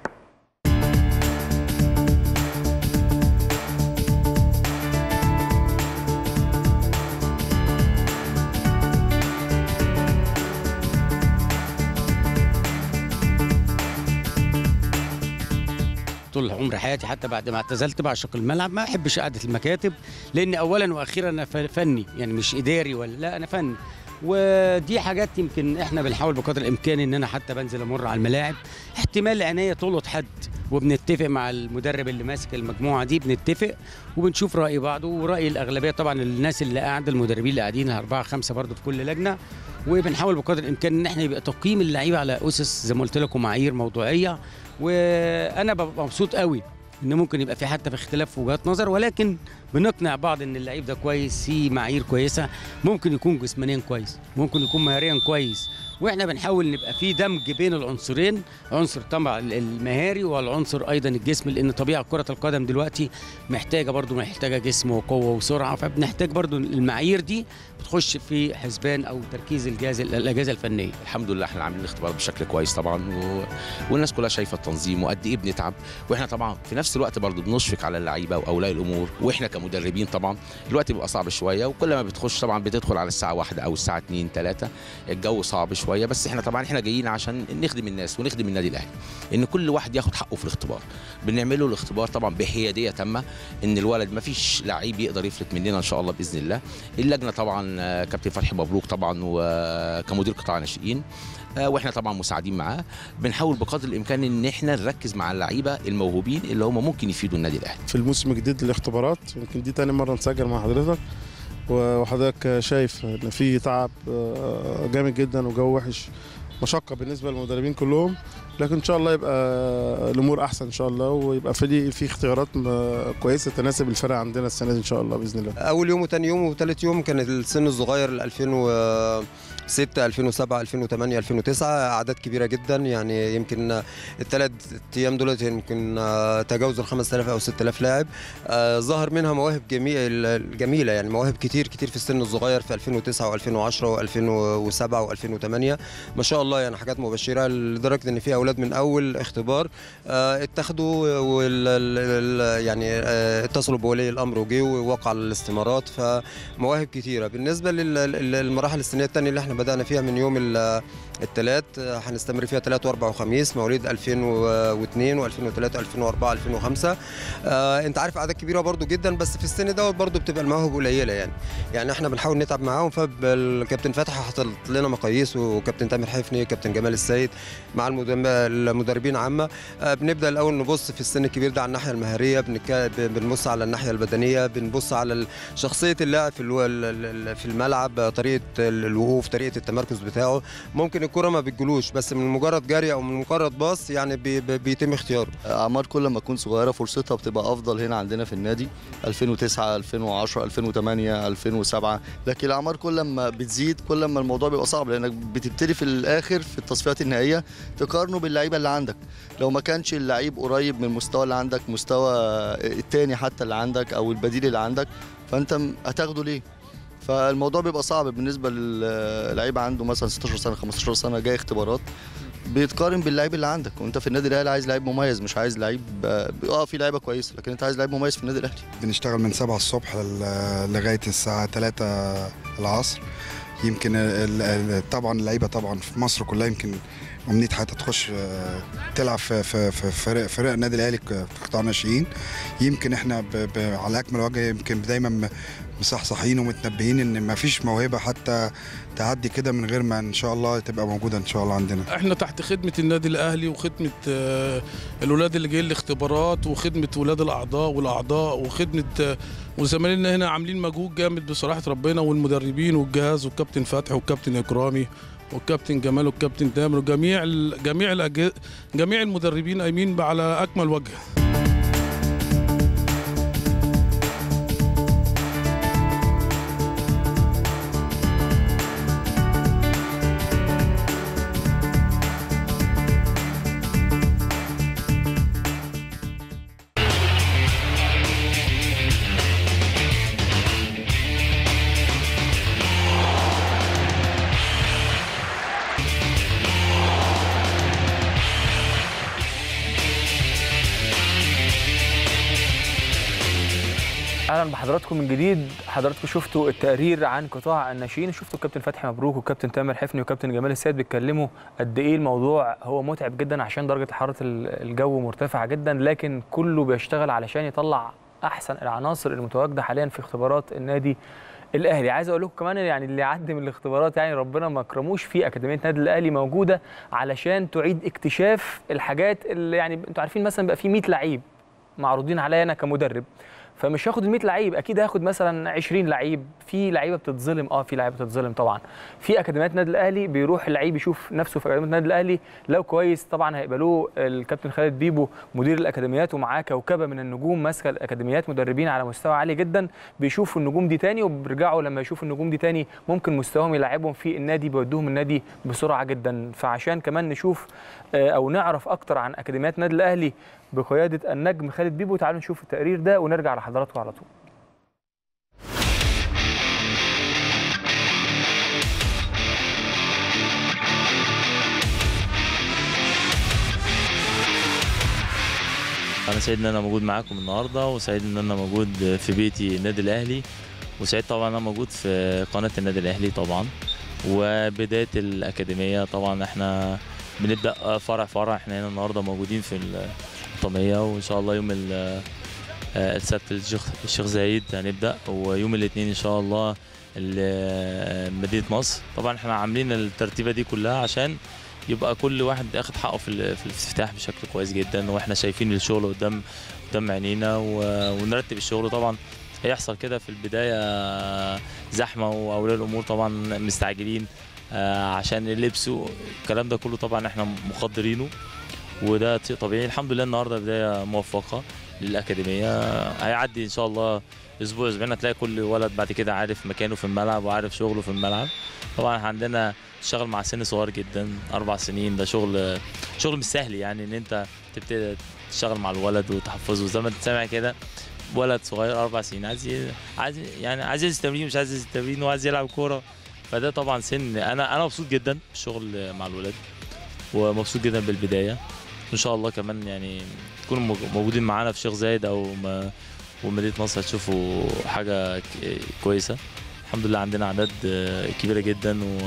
طول عمر حياتي حتى بعد ما اعتزلت بعشق الملعب ما احبش قعده المكاتب لان اولا واخيرا انا ف- فني يعني مش اداري ولا لا انا فني ودي حاجات يمكن احنا بنحاول بقدر الامكان ان انا حتى بنزل امر على الملاعب احتمال العنايه تلقط حد وبنتفق مع المدرب اللي ماسك المجموعه دي بنتفق وبنشوف راي بعض وراي الاغلبيه طبعا الناس اللي قاعده المدربين اللي قاعدين اربعه خمسه برضه في كل لجنه وبنحاول بقدر الامكان ان احنا يبقى تقييم اللعيبه على اسس زي ما قلت لكم معايير موضوعيه وانا ببقى مبسوط قوي ان ممكن يبقى في حتى في اختلاف في وجهات نظر ولكن بنقنع بعض ان اللعيب ده كويس في معايير كويسه ممكن يكون جسمانيا كويس ممكن يكون مهاريا كويس واحنا بنحاول نبقى في دمج بين العنصرين عنصر طبعا المهاري والعنصر ايضا الجسم لان طبيعه كره القدم دلوقتي محتاجه برضو محتاجه جسم وقوه وسرعه فبنحتاج برضو المعايير دي بتخش في حسبان او تركيز الجهاز الاجهزه الفنيه الحمد لله احنا عاملين الاختبار بشكل كويس طبعا و... والناس كلها شايفه التنظيم وقد ايه بنتعب واحنا طبعا في نفس الوقت برضه بنشفق على اللعيبه واولياء الامور واحنا كمدربين طبعا الوقت بيبقى صعب شويه وكل ما بتخش طبعا بتدخل على الساعه واحدة او الساعه 2 3 الجو صعب شويه بس احنا طبعا احنا جايين عشان نخدم الناس ونخدم النادي الاهلي ان كل واحد ياخد حقه في الاختبار بنعمله الاختبار طبعا بحياديه تامه ان الولد ما فيش لعيب يقدر يفلت مننا ان شاء الله باذن الله اللجنه طبعا آه، كابتن فتحي مبروك طبعا وكمدير قطاع ناشئين آه، واحنا طبعا مساعدين معاه بنحاول بقدر الامكان ان احنا نركز مع اللعيبه الموهوبين اللي هم ممكن يفيدوا النادي الاهلي في الموسم الجديد للاختبارات يمكن دي تاني مرة نسجل مع حضرتك وحضرتك شايف ان في تعب آه، جامد جدا وجو وحش مشقة بالنسبة للمدربين كلهم لكن ان شاء الله يبقى الامور احسن ان شاء الله ويبقى في في اختيارات م- كويسة تناسب الفرق عندنا السنة دي ان شاء الله باذن الله اول يوم وتاني يوم وتالت يوم كان السن الصغير ال 2006 2007 2008 2009 اعداد كبيره جدا يعني يمكن الثلاث ايام دولت يمكن آه، تجاوزوا ال 5000 او 6000 لاعب آه، ظهر منها مواهب جميل جميله يعني مواهب كتير كتير في السن الصغير في 2009 و2010 و2007 و2008 ما شاء الله يعني حاجات مبشره لدرجه ان في اولاد من اول اختبار آه، اتخذوا وال ال- ال- يعني آه، اتصلوا بولي الامر وجي ووقع الاستمارات فمواهب كتيره بالنسبه لل- للمراحل السنيه الثانيه اللي احنا بدانا فيها من يوم ال- الثلاث آه، هنستمر فيها ثلاث واربع وخميس مواليد 2002 و2003 2004 2005 آه انت عارف اعداد كبيره برضو جدا بس في السن دوت برضو بتبقى المواهب قليله يعني يعني احنا بنحاول نتعب معاهم فالكابتن فتحي حاطط لنا مقاييس وكابتن تامر حفني كابتن جمال السيد مع المدرب- المدربين عامه آه بنبدا الاول نبص في السن الكبير ده على الناحيه المهاريه بنك- بنبص على الناحيه البدنيه بنبص على ال- شخصيه اللاعب في الو- ال- ال- في الملعب آه، طريقه ال- الوقوف طريقه التمركز بتاعه ممكن الكرة ما بتجلوش بس من مجرد جري او من مجرد باص يعني بي بي بيتم اختياره اعمار كل ما تكون صغيره فرصتها بتبقى افضل هنا عندنا في النادي 2009 2010 2008 2007 لكن الاعمار كل ما بتزيد كل ما الموضوع بيبقى صعب لانك بتبتدي في الاخر في التصفيات النهائيه تقارنه باللعيبه اللي عندك لو ما كانش اللعيب قريب من المستوى اللي عندك مستوى التاني حتى اللي عندك او البديل اللي عندك فانت م- هتاخده ليه فالموضوع بيبقى صعب بالنسبه للعيب عنده مثلا 16 سنه 15 سنه جاي اختبارات بيتقارن باللعيب اللي عندك وانت في النادي الاهلي عايز لعيب مميز مش عايز لعيب اه في لعيبه كويسه لكن انت عايز لعيب مميز في النادي الاهلي بنشتغل من 7 الصبح ل- لغايه الساعه 3 العصر يمكن ال- ال- طبعا اللعيبه طبعا في مصر كلها يمكن امنيه حياتها تخش آه، تلعب في في في فرق فرق النادي الاهلي ك- في قطاع الناشئين يمكن احنا ب ب على اكمل وجه يمكن دايما م- مصحصحين ومتنبهين ان ما فيش موهبه حتى تعدي كده من غير ما ان شاء الله تبقى موجوده ان شاء الله عندنا احنا تحت خدمه النادي الاهلي وخدمه آه، الولاد اللي جايين الاختبارات وخدمه ولاد الاعضاء والاعضاء وخدمه آه، وزمايلنا هنا عاملين مجهود جامد بصراحه ربنا والمدربين والجهاز والكابتن فتحي والكابتن اكرامي والكابتن جمال والكابتن تامر وجميع ال- جميع الأج- جميع المدربين قايمين على اكمل وجه اهلا بحضراتكم من جديد حضراتكم شفتوا التقرير عن قطاع الناشئين شفتوا الكابتن فتحي مبروك والكابتن تامر حفني والكابتن جمال السيد بيتكلموا قد ايه الموضوع هو متعب جدا عشان درجه حراره ال- الجو مرتفعه جدا لكن كله بيشتغل علشان يطلع احسن العناصر المتواجده حاليا في اختبارات النادي الاهلي عايز اقول لكم كمان يعني اللي عدى من الاختبارات يعني ربنا ما كرموش في اكاديميه النادي الاهلي موجوده علشان تعيد اكتشاف الحاجات اللي يعني انتوا عارفين مثلا بقى في 100 لعيب معروضين عليا انا كمدرب فمش هاخد ال 100 لعيب اكيد هاخد مثلا 20 لعيب في لعيبه بتتظلم اه في لعيبه بتتظلم طبعا في اكاديميات النادي الاهلي بيروح اللعيب يشوف نفسه في اكاديميه النادي الاهلي لو كويس طبعا هيقبلوه الكابتن خالد بيبو مدير الاكاديميات ومعاه كوكبه من النجوم ماسكه الاكاديميات مدربين على مستوى عالي جدا بيشوفوا النجوم دي تاني وبيرجعوا لما يشوفوا النجوم دي تاني ممكن مستواهم يلعبهم في النادي بيودوهم النادي بسرعه جدا فعشان كمان نشوف آه، او نعرف اكتر عن اكاديميات النادي الاهلي بقياده النجم خالد بيبو تعالوا نشوف التقرير ده ونرجع لحضراتكم على طول انا سعيد ان انا موجود معاكم النهارده وسعيد ان انا موجود في بيتي النادي الاهلي وسعيد طبعا انا موجود في قناه النادي الاهلي طبعا وبدايه الاكاديميه طبعا احنا بنبدا فرع فرع احنا هنا النهارده موجودين في الطميه وان شاء الله يوم ال- آه، السبت الشيخ الشيخ زايد هنبدا ويوم الاثنين ان شاء الله ال- مدينه نصر طبعا احنا عاملين الترتيبه دي كلها عشان يبقى كل واحد اخد حقه في ال- في الافتتاح بشكل كويس جدا واحنا شايفين الشغل قدام قدام عينينا و- ونرتب الشغل طبعا هيحصل كده في البدايه زحمه واولياء الامور طبعا مستعجلين آه، عشان اللبس والكلام ده كله طبعا احنا مقدرينه وده شيء طبيعي الحمد لله النهارده بدايه موفقه للاكاديميه هيعدي ان شاء الله اسبوع اسبوعين هتلاقي كل ولد بعد كده عارف مكانه في الملعب وعارف شغله في الملعب طبعا إحنا عندنا تشتغل مع سن صغير جدا اربع سنين ده شغل شغل مش سهل يعني ان انت تبتدي تشتغل مع الولد وتحفظه زي ما انت سامع كده ولد صغير اربع سنين عايز ي- عايز يعني عايز ينزل تمرين مش عايز ينزل تمرين وعايز يلعب كوره فده طبعا سن انا انا مبسوط جدا بالشغل مع الولاد ومبسوط جدا بالبدايه ان شاء الله كمان يعني تكونوا موج- موجودين معانا في شيخ زايد او ما ومدينه نصر هتشوفوا حاجه ك- كويسه الحمد لله عندنا اعداد آه، كبيره جدا و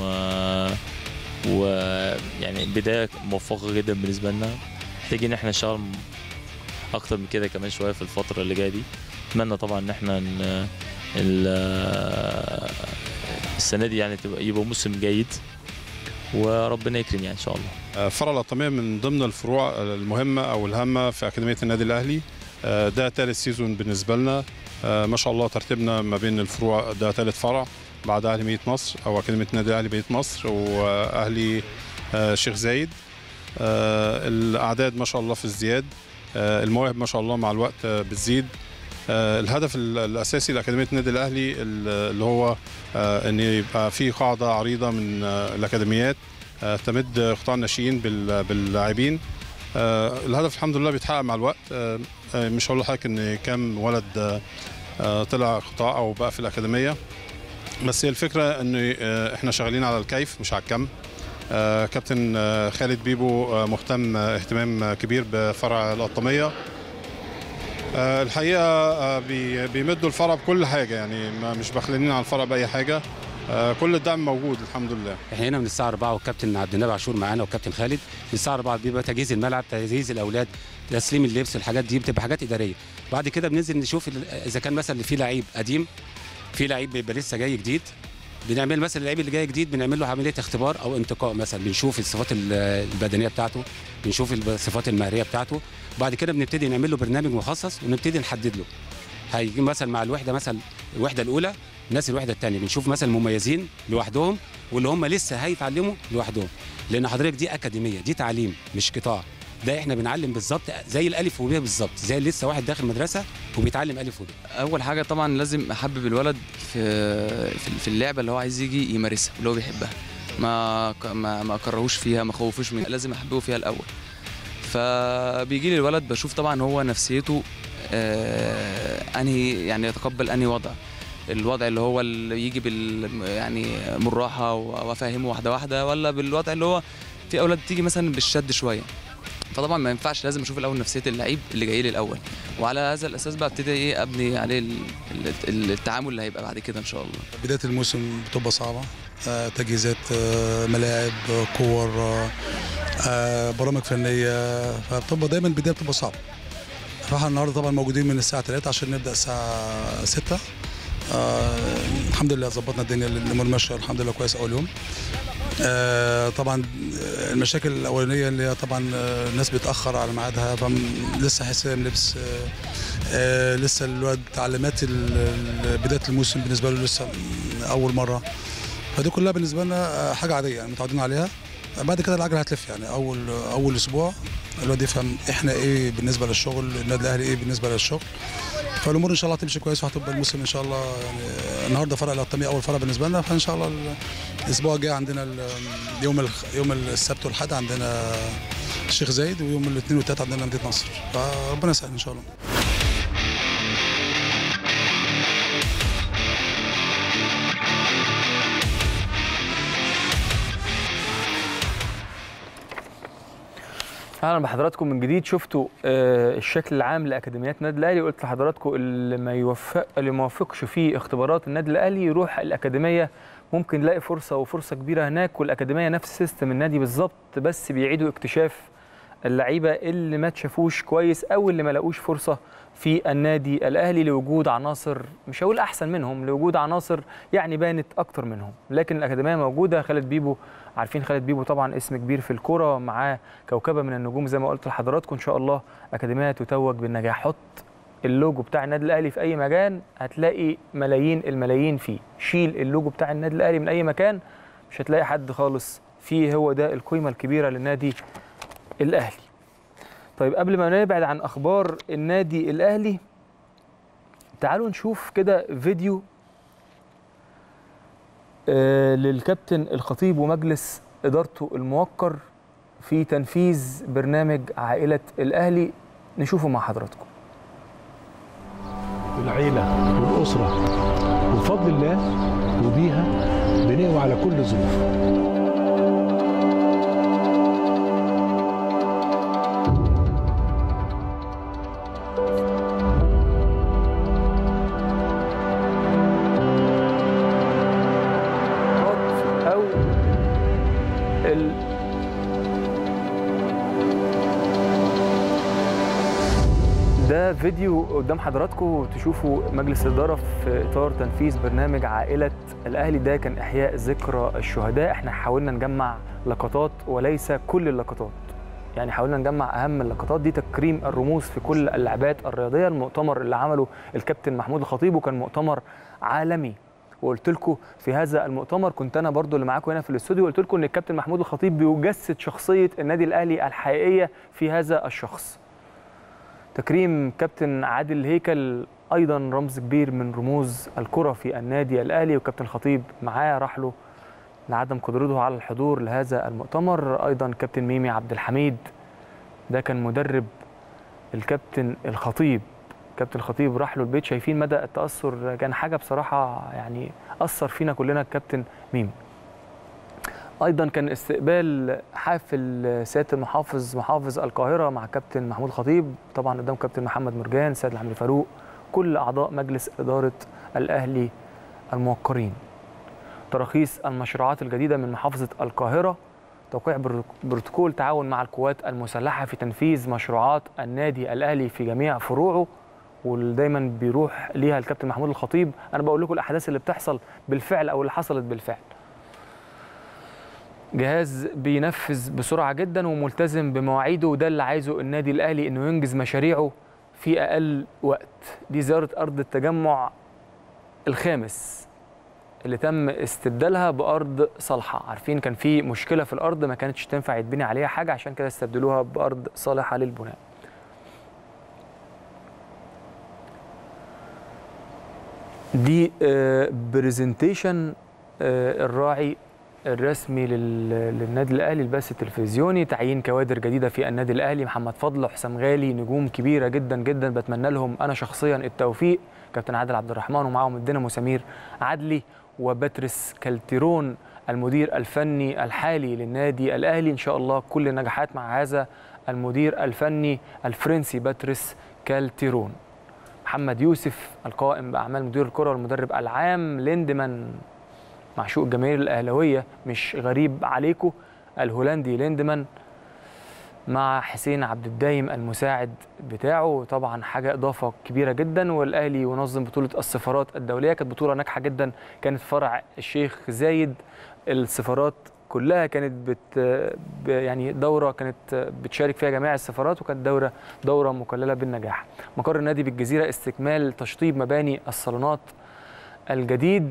ويعني بدايه موفقه جدا بالنسبه لنا محتاجين ان احنا نشتغل م- اكتر من كده كمان شويه في الفتره اللي جايه دي اتمنى طبعا ان احنا ن... ال- السنه دي يعني تبقى يبقى موسم جيد وربنا يكرم يعني ان شاء الله فرع الأطمية من ضمن الفروع المهمة أو الهامة في أكاديمية النادي الأهلي آه، ده ثالث سيزون بالنسبة لنا آه، ما شاء الله ترتيبنا ما بين الفروع ده ثالث فرع بعد أهلي مدينة مصر أو أكاديمية النادي الأهلي مدينة مصر وأهلي آه، شيخ زايد آه، الاعداد ما شاء الله في ازدياد آه، المواهب ما شاء الله مع الوقت آه، بتزيد آه، الهدف ال- الاساسي لاكاديميه النادي الاهلي ال- اللي هو آه، ان يبقى في قاعده عريضه من آه، الاكاديميات آه، تمد قطاع الناشئين بال- باللاعبين آه، الهدف الحمد لله بيتحقق مع الوقت آه، آه، مش هقول لحضرتك ان كام ولد آه، آه، طلع قطاع او بقى في الاكاديميه بس هي الفكره ان آه، احنا شغالين على الكيف مش على الكم آه، كابتن آه، خالد بيبو آه، مهتم آه، اهتمام آه، كبير بفرع القطاميه آه، الحقيقه آه، بي- بيمدوا الفرع بكل حاجه يعني ما مش بخلينين على الفرع باي حاجه آه، كل الدعم موجود الحمد لله احنا هنا من الساعه 4 والكابتن عبد النبي عاشور معانا والكابتن خالد من الساعه 4 بيبقى تجهيز الملعب تجهيز الاولاد تسليم اللبس الحاجات دي بتبقى حاجات اداريه بعد كده بننزل نشوف ال- اذا كان مثلا في لعيب قديم في لعيب بيبقى لسه جاي جديد بنعمل مثلا اللعيب اللي جاي جديد بنعمل له عمليه اختبار او انتقاء مثلا بنشوف الصفات ال- البدنيه بتاعته بنشوف الصفات المهريه بتاعته بعد كده بنبتدي نعمل له برنامج مخصص ونبتدي نحدد له هيجي مثلا مع الوحده مثلا الوحده الاولى ناس الوحده الثانيه بنشوف مثلا المميزين لوحدهم واللي هم لسه هيتعلموا لوحدهم لان حضرتك دي اكاديميه دي تعليم مش قطاع ده احنا بنعلم بالظبط زي الالف وب بالظبط زي لسه واحد داخل مدرسه وبيتعلم الف وب اول حاجه طبعا لازم احبب الولد في في- في اللعبه اللي هو عايز يجي يمارسها اللي هو بيحبها ما ك- ما ما اكرهوش فيها ما خوفوش منها لازم احببه فيها الاول فبيجي لي الولد بشوف طبعا هو نفسيته آه انهي يعني يتقبل انهي وضع الوضع اللي هو اللي يجي بال يعني بالراحه وافهمه واحده واحده ولا بالوضع اللي هو في اولاد بتيجي مثلا بالشد شويه فطبعا ما ينفعش لازم اشوف الاول نفسيه اللعيب اللي جاي لي الاول وعلى هذا الاساس بقى ابتدي ايه ابني عليه ال- ال- التعامل اللي هيبقى بعد كده ان شاء الله بداية الموسم بتبقى صعبة آه، تجهيزات آه، ملاعب آه، كور آه، آه، برامج فنية فبتبقى دايما البداية بتبقى صعبة فاحنا النهارده طبعا موجودين من الساعة 3 عشان نبدأ الساعة 6 آه الحمد لله ظبطنا الدنيا الامور ماشيه الحمد لله كويس اول يوم آه طبعا آه، المشاكل الاولانيه اللي هي طبعا آه، الناس بتاخر على ميعادها فم- لسه حسام لبس آه آه لسه الواد تعليمات ال- ال- بدايه الموسم بالنسبه له لسه اول مره فدي كلها بالنسبه لنا آه، حاجه عاديه يعني متعودين عليها بعد كده العجله هتلف يعني اول اول اسبوع الواد يفهم احنا ايه بالنسبه للشغل النادي الاهلي ايه بالنسبه للشغل فالامور ان شاء الله هتمشي كويس وهتبقى الموسم ان شاء الله يعني النهارده فرع القطاميه اول فرع بالنسبه لنا فان شاء الله الاسبوع الجاي عندنا ال- يوم الخ- يوم السبت والحد عندنا الشيخ زايد ويوم الاثنين والثلاث عندنا مدينه نصر فربنا يسهل ان شاء الله اهلا بحضراتكم من جديد شفتوا آه، الشكل العام لاكاديميات النادي الاهلي قلت لحضراتكم اللي ما يوفق اللي ما يوفقش في اختبارات النادي الاهلي يروح الاكاديميه ممكن يلاقي فرصه وفرصه كبيره هناك والاكاديميه نفس سيستم النادي بالظبط بس بيعيدوا اكتشاف اللعيبه اللي ما تشافوش كويس او اللي ما لاقوش فرصه في النادي الاهلي لوجود عناصر مش هقول احسن منهم لوجود عناصر يعني بانت اكتر منهم لكن الاكاديميه موجوده خالد بيبو عارفين خالد بيبو طبعا اسم كبير في الكوره معاه كوكبه من النجوم زي ما قلت لحضراتكم ان شاء الله اكاديميه تتوج بالنجاح حط اللوجو بتاع النادي الاهلي في اي مكان هتلاقي ملايين الملايين فيه شيل اللوجو بتاع النادي الاهلي من اي مكان مش هتلاقي حد خالص فيه هو ده القيمه الكبيره للنادي الاهلي طيب قبل ما نبعد عن اخبار النادي الاهلي تعالوا نشوف كده فيديو آه، للكابتن الخطيب ومجلس ادارته الموقر في تنفيذ برنامج عائله الاهلي نشوفه مع حضراتكم العيلة والأسرة وبفضل الله وبيها بنقوى على كل ظروف او ال ده فيديو قدام حضراتكم تشوفوا مجلس الإدارة في إطار تنفيذ برنامج عائلة الأهلي ده كان إحياء ذكرى الشهداء احنا حاولنا نجمع لقطات وليس كل اللقطات يعني حاولنا نجمع أهم اللقطات دي تكريم الرموز في كل اللعبات الرياضية المؤتمر اللي عمله الكابتن محمود الخطيب وكان مؤتمر عالمي وقلت لكم في هذا المؤتمر كنت انا برضو اللي معاكم هنا في الاستوديو قلت لكم ان الكابتن محمود الخطيب بيجسد شخصيه النادي الاهلي الحقيقيه في هذا الشخص تكريم كابتن عادل هيكل ايضا رمز كبير من رموز الكره في النادي الاهلي وكابتن الخطيب معاه راح له لعدم قدرته على الحضور لهذا المؤتمر ايضا كابتن ميمي عبد الحميد ده كان مدرب الكابتن الخطيب كابتن الخطيب راح له البيت شايفين مدى التاثر كان حاجه بصراحه يعني اثر فينا كلنا الكابتن ميمي ايضا كان استقبال حافل سياده المحافظ محافظ القاهره مع كابتن محمود خطيب طبعا قدام كابتن محمد مرجان سيد الحمدي فاروق كل اعضاء مجلس اداره الاهلي الموقرين تراخيص المشروعات الجديده من محافظه القاهره توقيع بروتوكول تعاون مع القوات المسلحه في تنفيذ مشروعات النادي الاهلي في جميع فروعه واللي دايما بيروح ليها الكابتن محمود الخطيب انا بقول لكم الاحداث اللي بتحصل بالفعل او اللي حصلت بالفعل جهاز بينفذ بسرعه جدا وملتزم بمواعيده وده اللي عايزه النادي الاهلي انه ينجز مشاريعه في اقل وقت دي زياره ارض التجمع الخامس اللي تم استبدالها بارض صالحه عارفين كان في مشكله في الارض ما كانتش تنفع يتبني عليها حاجه عشان كده استبدلوها بارض صالحه للبناء دي برزنتيشن الراعي الرسمي للنادي الاهلي البث التلفزيوني تعيين كوادر جديده في النادي الاهلي محمد فضل وحسام غالي نجوم كبيره جدا جدا بتمنى لهم انا شخصيا التوفيق كابتن عادل عبد الرحمن ومعاهم الدينامو سمير عدلي وباتريس كالتيرون المدير الفني الحالي للنادي الاهلي ان شاء الله كل النجاحات مع هذا المدير الفني الفرنسي باتريس كالتيرون محمد يوسف القائم باعمال مدير الكره والمدرب العام ليندمان معشوق الجماهير الاهلاويه مش غريب عليكم الهولندي ليندمان مع حسين عبد الدايم المساعد بتاعه طبعا حاجه اضافه كبيره جدا والاهلي ينظم بطوله السفارات الدوليه كانت بطوله ناجحه جدا كانت فرع الشيخ زايد السفارات كلها كانت بت يعني دوره كانت بتشارك فيها جميع السفارات وكانت دوره دوره مكلله بالنجاح مقر النادي بالجزيره استكمال تشطيب مباني الصالونات الجديد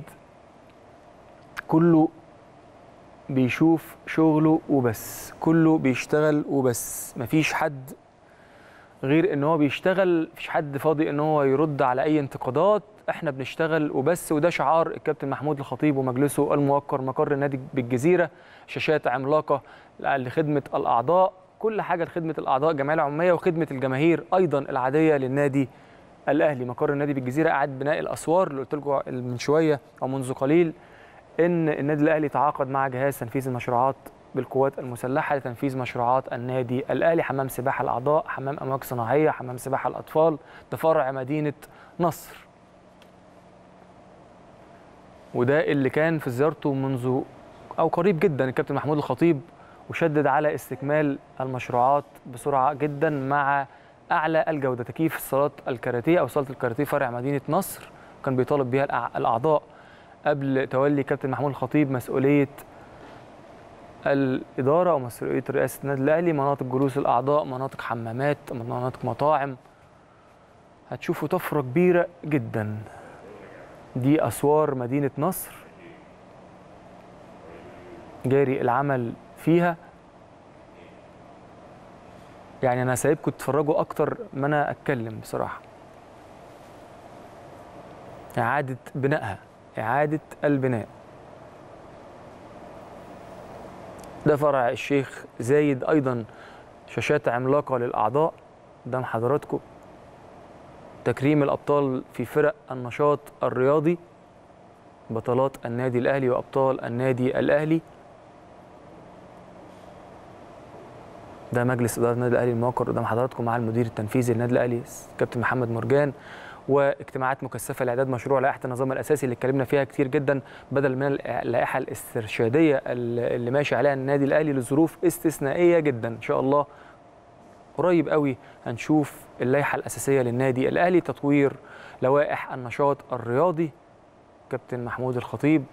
كله بيشوف شغله وبس كله بيشتغل وبس مفيش حد غير ان هو بيشتغل مفيش حد فاضي ان هو يرد على اي انتقادات احنا بنشتغل وبس وده شعار الكابتن محمود الخطيب ومجلسه الموقر مقر النادي بالجزيره شاشات عملاقه لخدمه الاعضاء كل حاجه لخدمه الاعضاء الجمعيه العموميه وخدمه الجماهير ايضا العاديه للنادي الاهلي مقر النادي بالجزيره قاعد بناء الاسوار اللي قلت لكم من شويه او منذ قليل ان النادي الاهلي تعاقد مع جهاز تنفيذ المشروعات بالقوات المسلحه لتنفيذ مشروعات النادي الاهلي حمام سباحه الاعضاء حمام امواج صناعيه حمام سباحه الاطفال ده فرع مدينه نصر وده اللي كان في زيارته منذ او قريب جدا الكابتن محمود الخطيب وشدد على استكمال المشروعات بسرعه جدا مع اعلى الجوده تكييف الصالات الكاراتيه او صاله الكاراتيه فرع مدينه نصر كان بيطالب بها الاعضاء قبل تولي كابتن محمود الخطيب مسؤوليه الاداره او مسؤوليه رئاسه النادي الاهلي مناطق جلوس الاعضاء مناطق حمامات مناطق مطاعم هتشوفوا طفره كبيره جدا دي اسوار مدينه نصر جاري العمل فيها يعني انا سايبكم تتفرجوا اكتر ما انا اتكلم بصراحه اعاده بنائها إعادة البناء ده فرع الشيخ زايد أيضا شاشات عملاقة للأعضاء قدام حضراتكم تكريم الأبطال في فرق النشاط الرياضي بطلات النادي الأهلي وأبطال النادي الأهلي ده مجلس إدارة النادي الأهلي الموقر قدام حضراتكم مع المدير التنفيذي للنادي الأهلي كابتن محمد مرجان واجتماعات مكثفه لاعداد مشروع لائحه النظام الاساسي اللي اتكلمنا فيها كتير جدا بدل من اللائحه الاسترشاديه اللي ماشي عليها النادي الاهلي لظروف استثنائيه جدا ان شاء الله قريب قوي هنشوف اللائحه الاساسيه للنادي الاهلي تطوير لوائح النشاط الرياضي كابتن محمود الخطيب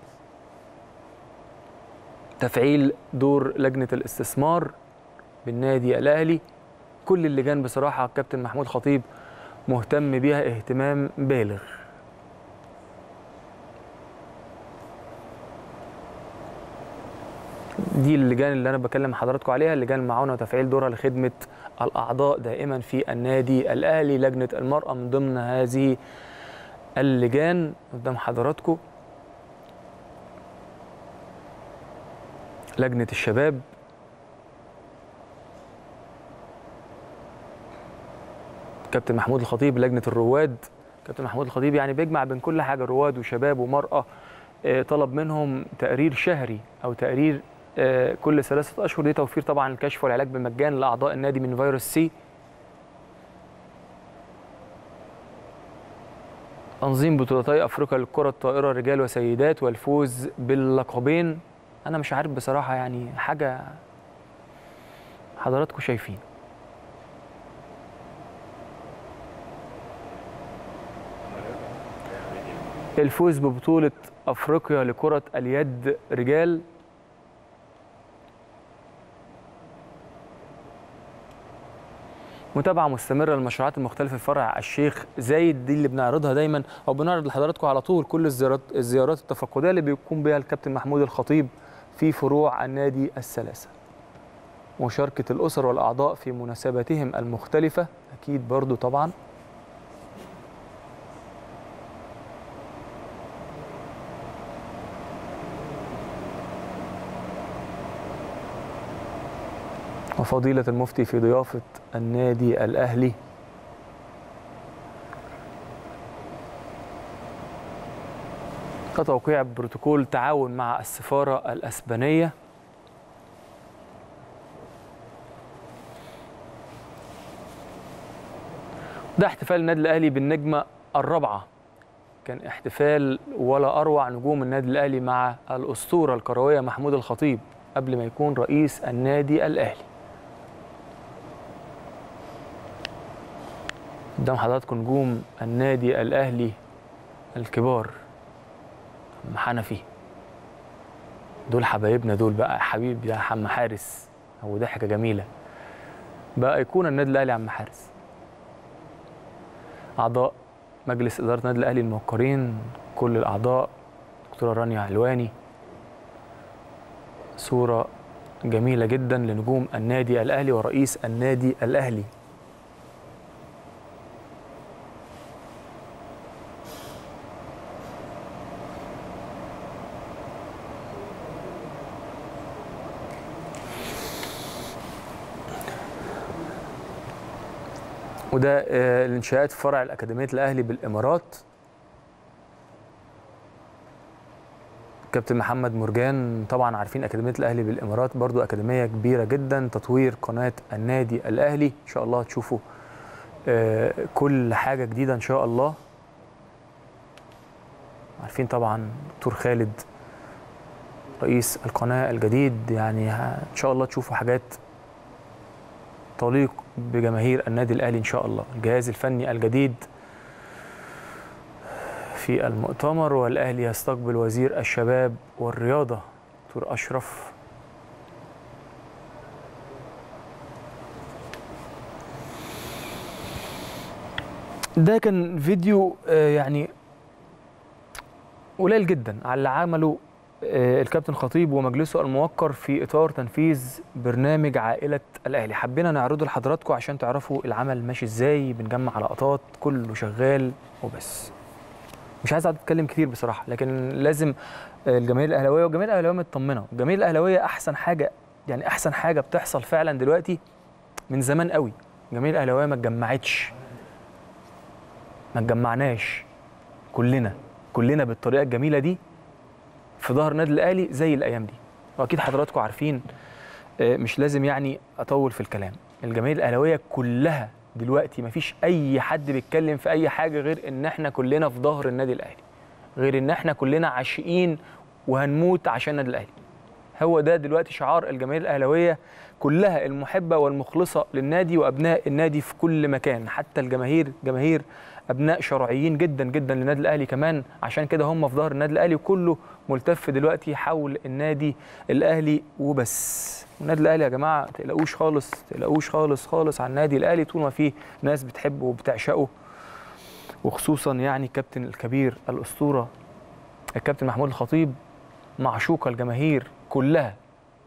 تفعيل دور لجنه الاستثمار بالنادي الاهلي كل اللجان بصراحه كابتن محمود خطيب مهتم بيها اهتمام بالغ دي اللجان اللي انا بكلم حضراتكم عليها اللجان المعاونه وتفعيل دورها لخدمه الاعضاء دائما في النادي الاهلي لجنه المراه من ضمن هذه اللجان قدام حضراتكم لجنه الشباب كابتن محمود الخطيب لجنه الرواد كابتن محمود الخطيب يعني بيجمع بين كل حاجه رواد وشباب ومراه آه، طلب منهم تقرير شهري او تقرير آه، كل ثلاثه اشهر دي توفير طبعا الكشف والعلاج بالمجان لاعضاء النادي من فيروس سي تنظيم بطولتي افريقيا للكره الطائره رجال وسيدات والفوز باللقبين انا مش عارف بصراحه يعني حاجه حضراتكم شايفين الفوز ببطولة أفريقيا لكرة اليد رجال متابعة مستمرة للمشروعات المختلفة في فرع الشيخ زايد دي اللي بنعرضها دايما أو بنعرض لحضراتكم على طول كل الزيارات الزيارات التفقدية اللي بيقوم بها الكابتن محمود الخطيب في فروع النادي الثلاثة مشاركة الأسر والأعضاء في مناسباتهم المختلفة أكيد برضو طبعا وفضيلة المفتي في ضيافة النادي الأهلي وتوقيع بروتوكول تعاون مع السفارة الأسبانية ده احتفال النادي الأهلي بالنجمة الرابعة كان احتفال ولا أروع نجوم النادي الأهلي مع الأسطورة الكروية محمود الخطيب قبل ما يكون رئيس النادي الأهلي قدام حضراتكم نجوم النادي الاهلي الكبار عم حنفي دول حبايبنا دول بقى حبيب يا عم حارس هو ضحكه جميله بقى ايقونه النادي الاهلي عم حارس اعضاء مجلس اداره النادي الاهلي الموقرين كل الاعضاء دكتوره رانيا علواني صوره جميله جدا لنجوم النادي الاهلي ورئيس النادي الاهلي وده آه، الانشاءات في فرع الأكاديمية الأهلي بالإمارات كابتن محمد مرجان طبعا عارفين أكاديمية الأهلي بالإمارات برضو أكاديمية كبيرة جدا تطوير قناة النادي الأهلي إن شاء الله تشوفوا آه، كل حاجة جديدة إن شاء الله عارفين طبعا دكتور خالد رئيس القناة الجديد يعني ه- إن شاء الله تشوفوا حاجات تليق بجماهير النادي الاهلي ان شاء الله الجهاز الفني الجديد في المؤتمر والاهلي يستقبل وزير الشباب والرياضه دكتور اشرف ده كان فيديو آه، يعني قليل جدا على اللي عمله آه، الكابتن خطيب ومجلسه الموقر في اطار تنفيذ برنامج عائله الاهلي حبينا نعرضه لحضراتكم عشان تعرفوا العمل ماشي ازاي بنجمع لقطات كله شغال وبس مش عايز اقعد اتكلم كتير بصراحه لكن لازم آه، الجماهير الاهلاويه والجماهير الاهلاويه مطمنه الجماهير الاهلاويه احسن حاجه يعني احسن حاجه بتحصل فعلا دلوقتي من زمان قوي الجماهير الاهلاويه ما اتجمعتش ما اتجمعناش كلنا كلنا بالطريقه الجميله دي في ظهر النادي الاهلي زي الايام دي واكيد حضراتكم عارفين آه، مش لازم يعني اطول في الكلام الجماهير الاهلاويه كلها دلوقتي مفيش اي حد بيتكلم في اي حاجه غير ان احنا كلنا في ظهر النادي الاهلي غير ان احنا كلنا عاشقين وهنموت عشان النادي الاهلي هو ده دلوقتي شعار الجماهير الاهلاويه كلها المحبه والمخلصه للنادي وابناء النادي في كل مكان حتى الجماهير جماهير ابناء شرعيين جدا جدا للنادي الاهلي كمان عشان كده هم في ظهر النادي الاهلي وكله ملتف دلوقتي حول النادي الاهلي وبس النادي الاهلي يا جماعه ما تقلقوش خالص ما تقلقوش خالص خالص على النادي الاهلي طول ما فيه ناس بتحبه وبتعشقه وخصوصا يعني الكابتن الكبير الاسطوره الكابتن محمود الخطيب معشوق الجماهير كلها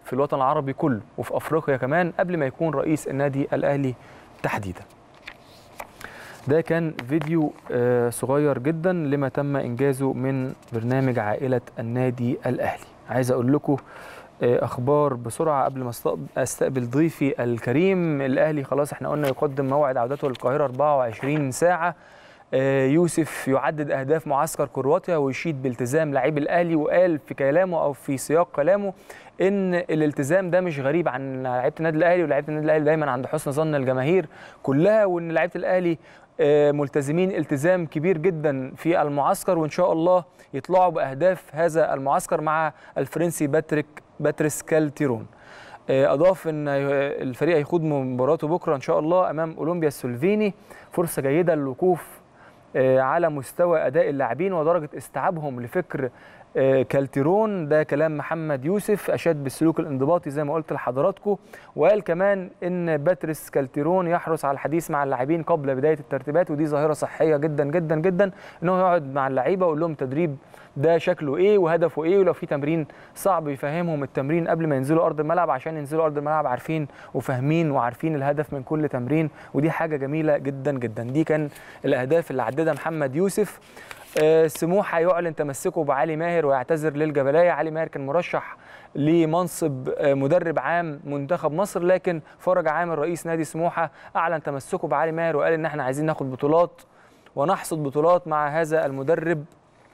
في الوطن العربي كله وفي افريقيا كمان قبل ما يكون رئيس النادي الاهلي تحديدا ده كان فيديو آه، صغير جدا لما تم انجازه من برنامج عائله النادي الاهلي عايز اقول لكم آه، اخبار بسرعه قبل ما استقب- استقبل ضيفي الكريم الاهلي خلاص احنا قلنا يقدم موعد عودته للقاهره 24 ساعه آه، يوسف يعدد اهداف معسكر كرواتيا ويشيد بالتزام لاعبي الاهلي وقال في كلامه او في سياق كلامه ان الالتزام ده مش غريب عن لعيبه النادي الاهلي ولاعيبه النادي الاهلي دايما عند حسن ظن الجماهير كلها وان لعيبه الاهلي آه، ملتزمين التزام كبير جدا في المعسكر وان شاء الله يطلعوا باهداف هذا المعسكر مع الفرنسي باتريك باتريس كالتيرون آه، اضاف ان الفريق هيخوض مباراته بكره ان شاء الله امام اولمبيا السلوفيني فرصه جيده للوقوف آه، على مستوى اداء اللاعبين ودرجه استيعابهم لفكر آه، كالتيرون ده كلام محمد يوسف اشاد بالسلوك الانضباطي زي ما قلت لحضراتكم وقال كمان ان باتريس كالتيرون يحرص على الحديث مع اللاعبين قبل بدايه الترتيبات ودي ظاهره صحيه جدا جدا جدا ان هو يقعد مع اللعيبه ويقول لهم تدريب ده شكله ايه وهدفه ايه ولو في تمرين صعب يفهمهم التمرين قبل ما ينزلوا ارض الملعب عشان ينزلوا ارض الملعب عارفين وفاهمين وعارفين الهدف من كل تمرين ودي حاجه جميله جدا جدا دي كان الاهداف اللي عددها محمد يوسف آه، سموحه يعلن تمسكه بعلي ماهر ويعتذر للجبلايه علي ماهر كان مرشح لمنصب آه، مدرب عام منتخب مصر لكن فرج عامر رئيس نادي سموحه اعلن تمسكه بعلي ماهر وقال ان احنا عايزين ناخد بطولات ونحصد بطولات مع هذا المدرب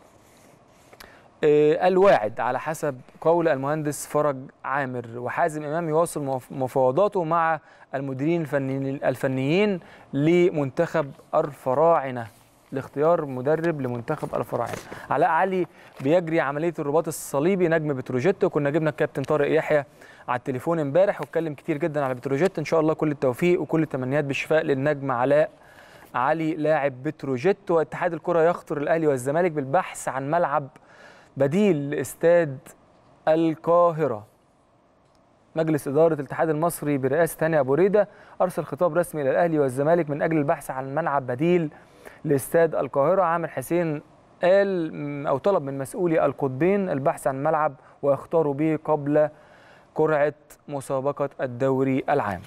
آه، الواعد على حسب قول المهندس فرج عامر وحازم امام يواصل مف- مفاوضاته مع المديرين الفنيين الفنيين لمنتخب الفراعنه لاختيار مدرب لمنتخب الفراعنه علاء علي بيجري عمليه الرباط الصليبي نجم بتروجيت وكنا جبنا الكابتن طارق يحيى على التليفون امبارح واتكلم كتير جدا على بتروجيت ان شاء الله كل التوفيق وكل التمنيات بالشفاء للنجم علاء علي لاعب بتروجيت واتحاد الكره يخطر الاهلي والزمالك بالبحث عن ملعب بديل لاستاد القاهره مجلس إدارة الاتحاد المصري برئاسة هاني أبو ريدة أرسل خطاب رسمي إلى الأهلي والزمالك من أجل البحث عن ملعب بديل لاستاد القاهرة عامر حسين قال م- أو طلب من مسؤولي القطبين البحث عن ملعب ويختاروا به قبل قرعة مسابقة الدوري العام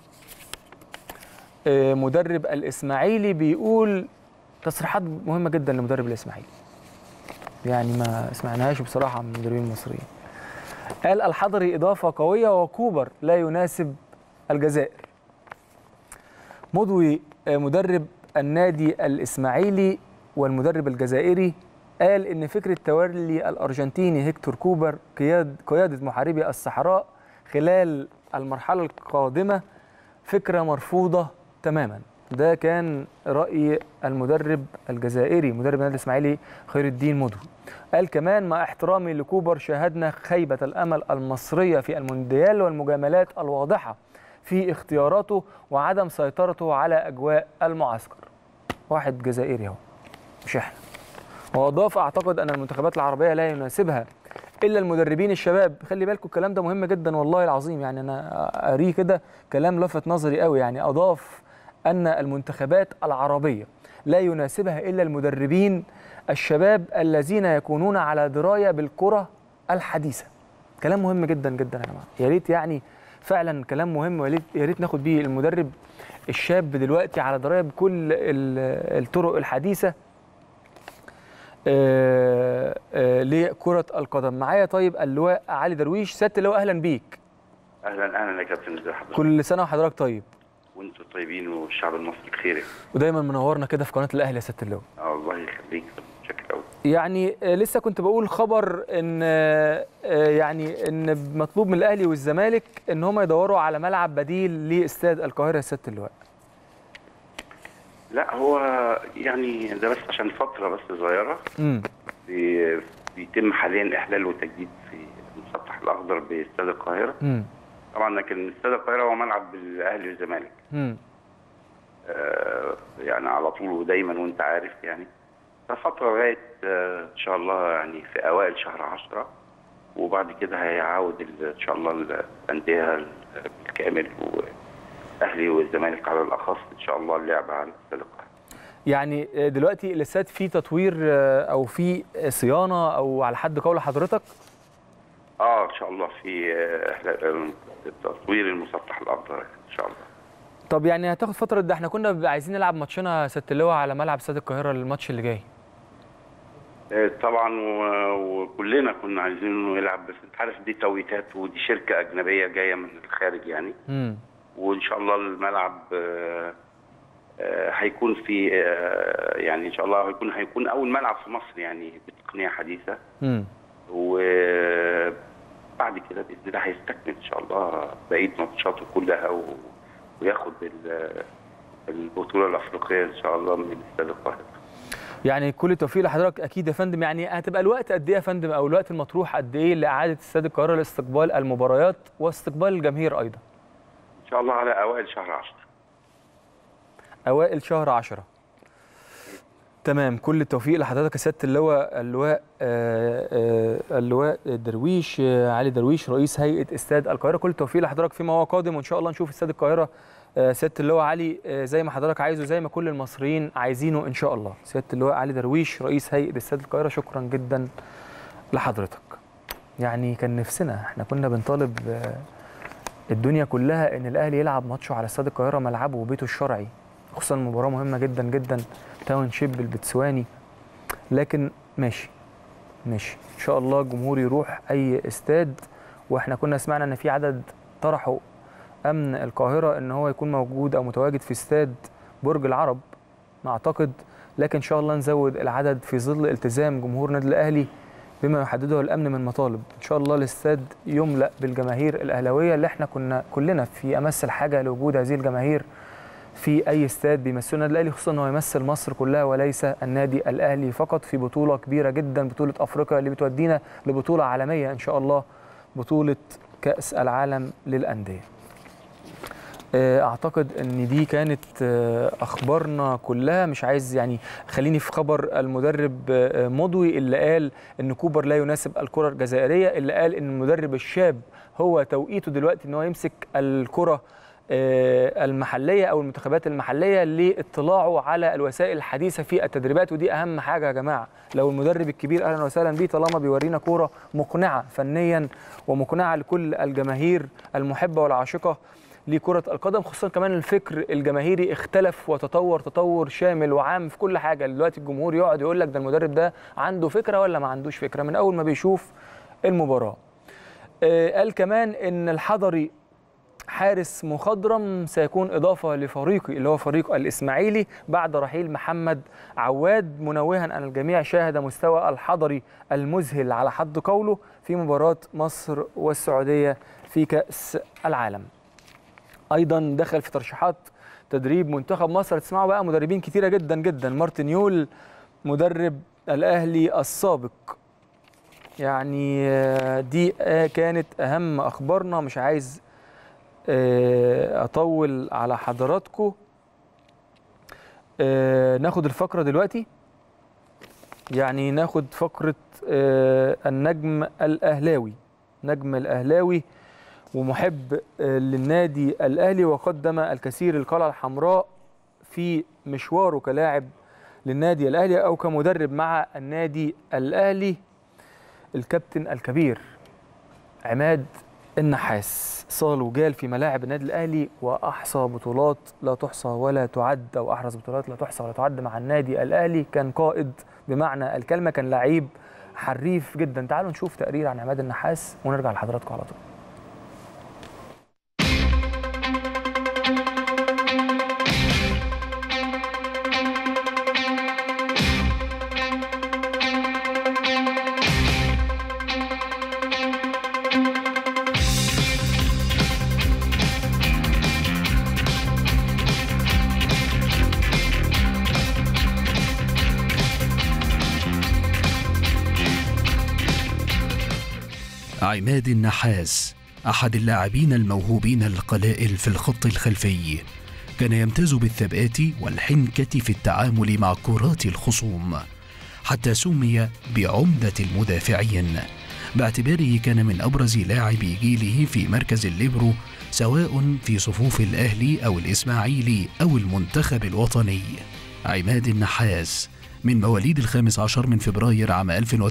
آه، مدرب الإسماعيلي بيقول تصريحات مهمة جدا لمدرب الإسماعيلي يعني ما سمعناهاش بصراحة من المدربين المصريين قال الحضري إضافة قوية وكوبر لا يناسب الجزائر مضوي آه، مدرب النادي الإسماعيلي والمدرب الجزائري قال إن فكرة تولي الأرجنتيني هيكتور كوبر قياد قيادة محاربي الصحراء خلال المرحلة القادمة فكرة مرفوضة تماما ده كان رأي المدرب الجزائري مدرب النادي الإسماعيلي خير الدين مضوي قال كمان مع احترامي لكوبر شاهدنا خيبة الأمل المصرية في المونديال والمجاملات الواضحة في اختياراته وعدم سيطرته على أجواء المعسكر واحد جزائري اهو مش احنا واضاف اعتقد ان المنتخبات العربيه لا يناسبها الا المدربين الشباب خلي بالكم الكلام ده مهم جدا والله العظيم يعني انا قاريه كده كلام لفت نظري قوي يعني اضاف ان المنتخبات العربيه لا يناسبها الا المدربين الشباب الذين يكونون على درايه بالكره الحديثه كلام مهم جدا جدا يا جماعه يا ريت يعني فعلا كلام مهم ويا ريت- يا ريت ناخد بيه المدرب الشاب دلوقتي على درايه بكل ال- الطرق الحديثه آه، آه، لكرة القدم معايا طيب اللواء علي درويش سيادة اللواء أهلا بيك اهلا اهلا يا كابتن ازي حضرتك كل سنة وحضرتك طيب وانتم طيبين والشعب المصري بخير ودايما منورنا كده في قناة الأهلي يا سيادة اللواء اه الله يخليك شكرا قوي يعني آه، لسه كنت بقول خبر ان آه، آه، يعني ان مطلوب من الاهلي والزمالك ان هم يدوروا على ملعب بديل لاستاد القاهره يا سياده اللواء لا هو يعني ده بس عشان فتره بس صغيره امم بي- بيتم حاليا احلال وتجديد في المسطح الاخضر باستاد القاهره امم طبعا لكن استاد القاهره هو ملعب الاهلي والزمالك امم آه يعني على طول ودايما وانت عارف يعني ففتره لغايه آه ان شاء الله يعني في اوائل شهر 10 وبعد كده هيعاود ال- ان شاء الله الانديه بالكامل والاهلي والزمالك على الاخص ان شاء الله اللعب على استاد القاهره يعني آه، دلوقتي الاستاد فيه تطوير آه، او فيه صيانه او على حد قول حضرتك اه ان شاء الله في آه، آه، تطوير المسطح الاخضر ان شاء الله طب يعني هتاخد فتره ده احنا كنا بقى عايزين نلعب ماتشنا يا ست اللواء على ملعب استاد القاهره الماتش اللي جاي آه، طبعا و- وكلنا كنا عايزين انه يلعب بس انت عارف دي تويتات ودي شركه اجنبيه جايه من الخارج يعني امم وان شاء الله الملعب آه، آه، هيكون في آه، يعني ان شاء الله هيكون هيكون اول ملعب في مصر يعني بتقنيه حديثه امم وبعد كده باذن الله هيستكمل ان شاء الله بقيه ماتشاته كلها و... وياخد ال- البطوله الافريقيه ان شاء الله من استاد القاهره يعني كل التوفيق لحضرتك اكيد يا فندم يعني هتبقى الوقت قد ايه يا فندم او الوقت المطروح قد ايه لاعاده استاد القاهره لاستقبال المباريات واستقبال الجماهير ايضا ان شاء الله على اوائل شهر 10 اوائل شهر 10 تمام كل التوفيق لحضرتك يا سياده اللواء اللواء آه، آه، اللواء درويش آه، علي درويش رئيس هيئه استاد القاهره كل التوفيق لحضرتك فيما هو قادم وان شاء الله نشوف استاد القاهره آه، سياده اللواء علي آه، زي ما حضرتك عايزه زي ما كل المصريين عايزينه ان شاء الله سياده اللواء علي درويش رئيس هيئه استاد القاهره شكرا جدا لحضرتك يعني كان نفسنا احنا كنا بنطالب آه، الدنيا كلها ان الاهلي يلعب ماتشه على استاد القاهره ملعبه وبيته الشرعي خصوصا مباراه مهمه جدا جدا تاون شيب البتسواني لكن ماشي ماشي ان شاء الله الجمهور يروح اي استاد واحنا كنا سمعنا ان في عدد طرحوا امن القاهره ان هو يكون موجود او متواجد في استاد برج العرب ما اعتقد لكن ان شاء الله نزود العدد في ظل التزام جمهور النادي الاهلي بما يحدده الامن من مطالب ان شاء الله الاستاد يملا بالجماهير الاهلاويه اللي احنا كنا كلنا في امس الحاجه لوجود هذه الجماهير في اي استاد بيمثل النادي الاهلي خصوصا انه يمثل مصر كلها وليس النادي الاهلي فقط في بطوله كبيره جدا بطوله افريقيا اللي بتودينا لبطوله عالميه ان شاء الله بطوله كاس العالم للانديه آه، اعتقد ان دي كانت آه، اخبارنا كلها مش عايز يعني خليني في خبر المدرب آه، مضوي اللي قال ان كوبر لا يناسب الكره الجزائريه اللي قال ان المدرب الشاب هو توقيته دلوقتي ان هو يمسك الكره آه، المحليه او المنتخبات المحليه لاطلاعه على الوسائل الحديثه في التدريبات ودي اهم حاجه يا جماعه لو المدرب الكبير اهلا وسهلا بيه طالما بيورينا كوره مقنعه فنيا ومقنعه لكل الجماهير المحبه والعاشقه لكرة القدم خصوصا كمان الفكر الجماهيري اختلف وتطور تطور شامل وعام في كل حاجة دلوقتي الجمهور يقعد يقول لك ده المدرب ده عنده فكرة ولا ما عندوش فكرة من أول ما بيشوف المباراة آه، قال كمان إن الحضري حارس مخضرم سيكون إضافة لفريقي اللي هو فريق الإسماعيلي بعد رحيل محمد عواد منوها أن الجميع شاهد مستوى الحضري المذهل على حد قوله في مباراة مصر والسعودية في كأس العالم ايضا دخل في ترشيحات تدريب منتخب مصر تسمعوا بقى مدربين كتيره جدا جدا مارتن يول مدرب الاهلي السابق يعني آه، دي آه، كانت اهم اخبارنا مش عايز آه، اطول على حضراتكم آه، ناخد الفقره دلوقتي يعني ناخد فقره آه، النجم الاهلاوي نجم الاهلاوي ومحب آه، للنادي الاهلي وقدم الكثير القلعه الحمراء في مشواره كلاعب للنادي الاهلي او كمدرب مع النادي الاهلي الكابتن الكبير عماد النحاس صال وجال في ملاعب النادي الاهلي واحصى بطولات لا تحصى ولا تعد او احرز بطولات لا تحصى ولا تعد مع النادي الاهلي كان قائد بمعنى الكلمه كان لعيب حريف جدا تعالوا نشوف تقرير عن عماد النحاس ونرجع لحضراتكم على طول عماد النحاس أحد اللاعبين الموهوبين القلائل في الخط الخلفي كان يمتاز بالثبات والحنكة في التعامل مع كرات الخصوم حتى سمي بعمدة المدافعين باعتباره كان من أبرز لاعبي جيله في مركز الليبرو سواء في صفوف الأهلي أو الإسماعيلي أو المنتخب الوطني عماد النحاس من مواليد الخامس عشر من فبراير عام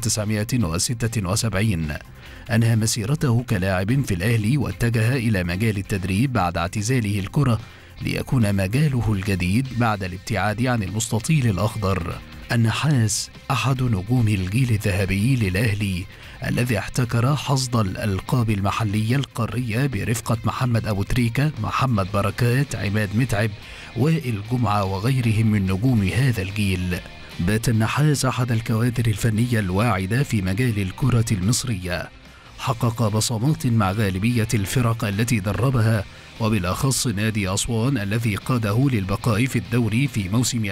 1976 أنهى مسيرته كلاعب في الأهلي واتجه إلى مجال التدريب بعد اعتزاله الكرة ليكون مجاله الجديد بعد الابتعاد عن المستطيل الأخضر النحاس أحد نجوم الجيل الذهبي للأهلي الذي احتكر حصد الألقاب المحلية القارية برفقة محمد أبو تريكة محمد بركات عماد متعب وائل جمعة وغيرهم من نجوم هذا الجيل بات النحاس أحد الكوادر الفنية الواعدة في مجال الكرة المصرية حقق بصمات مع غالبية الفرق التي دربها وبالأخص نادي أسوان الذي قاده للبقاء في الدوري في موسم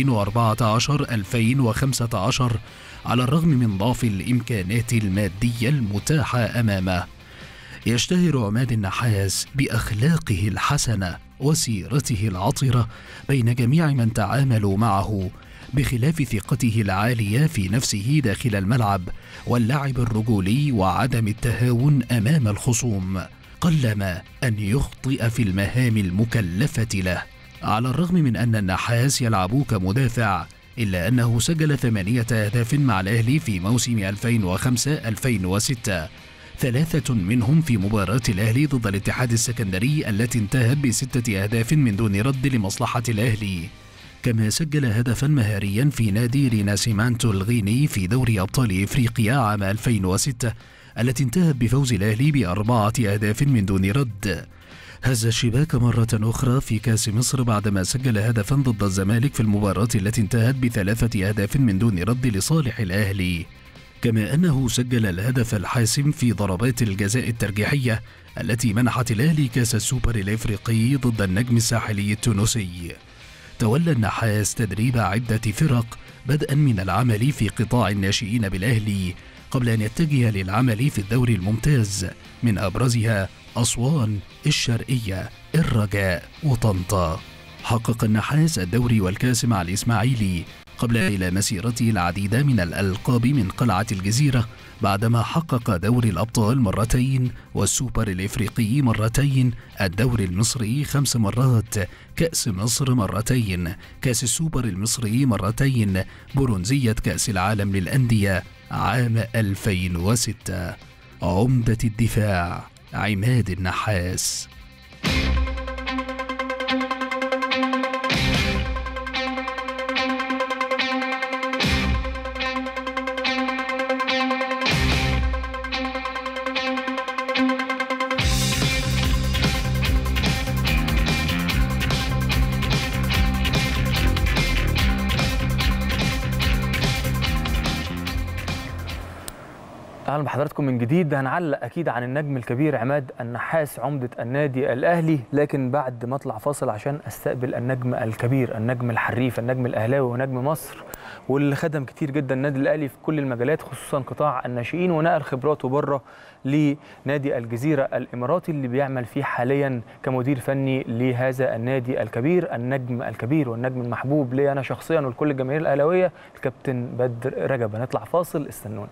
2014-2015 على الرغم من ضعف الإمكانات المادية المتاحة أمامه يشتهر عماد النحاس بأخلاقه الحسنة وسيرته العطرة بين جميع من تعاملوا معه بخلاف ثقته العالية في نفسه داخل الملعب واللعب الرجولي وعدم التهاون أمام الخصوم قلما أن يخطئ في المهام المكلفة له على الرغم من أن النحاس يلعب كمدافع إلا أنه سجل ثمانية أهداف مع الأهلي في موسم 2005-2006 ثلاثة منهم في مباراة الأهلي ضد الاتحاد السكندري التي انتهت بستة أهداف من دون رد لمصلحة الأهلي كما سجل هدفا مهاريا في نادي ريناسيمانتو الغيني في دوري أبطال إفريقيا عام 2006 التي انتهت بفوز الأهلي بأربعة أهداف من دون رد هز الشباك مرة أخرى في كأس مصر بعدما سجل هدفا ضد الزمالك في المباراة التي انتهت بثلاثة أهداف من دون رد لصالح الأهلي كما أنه سجل الهدف الحاسم في ضربات الجزاء الترجيحية التي منحت الأهلي كأس السوبر الإفريقي ضد النجم الساحلي التونسي تولى النحاس تدريب عدة فرق بدءا من العمل في قطاع الناشئين بالأهلي قبل أن يتجه للعمل في الدوري الممتاز من أبرزها أسوان، الشرقية، الرجاء وطنطا. حقق النحاس الدوري والكاس مع الإسماعيلي قبل إلى مسيرته العديد من الألقاب من قلعة الجزيرة بعدما حقق دوري الأبطال مرتين والسوبر الإفريقي مرتين الدوري المصري خمس مرات كأس مصر مرتين كأس السوبر المصري مرتين برونزية كأس العالم للأندية عام 2006 عمدة الدفاع عماد النحاس اهلا بحضراتكم من جديد هنعلق اكيد عن النجم الكبير عماد النحاس عمده النادي الاهلي لكن بعد ما اطلع فاصل عشان استقبل النجم الكبير النجم الحريف النجم الاهلاوي ونجم مصر واللي خدم كتير جدا النادي الاهلي في كل المجالات خصوصا قطاع الناشئين ونقل خبراته بره لنادي الجزيره الاماراتي اللي بيعمل فيه حاليا كمدير فني لهذا النادي الكبير النجم الكبير والنجم المحبوب لي انا شخصيا ولكل الجماهير الاهلاويه الكابتن بدر رجب هنطلع فاصل استنونا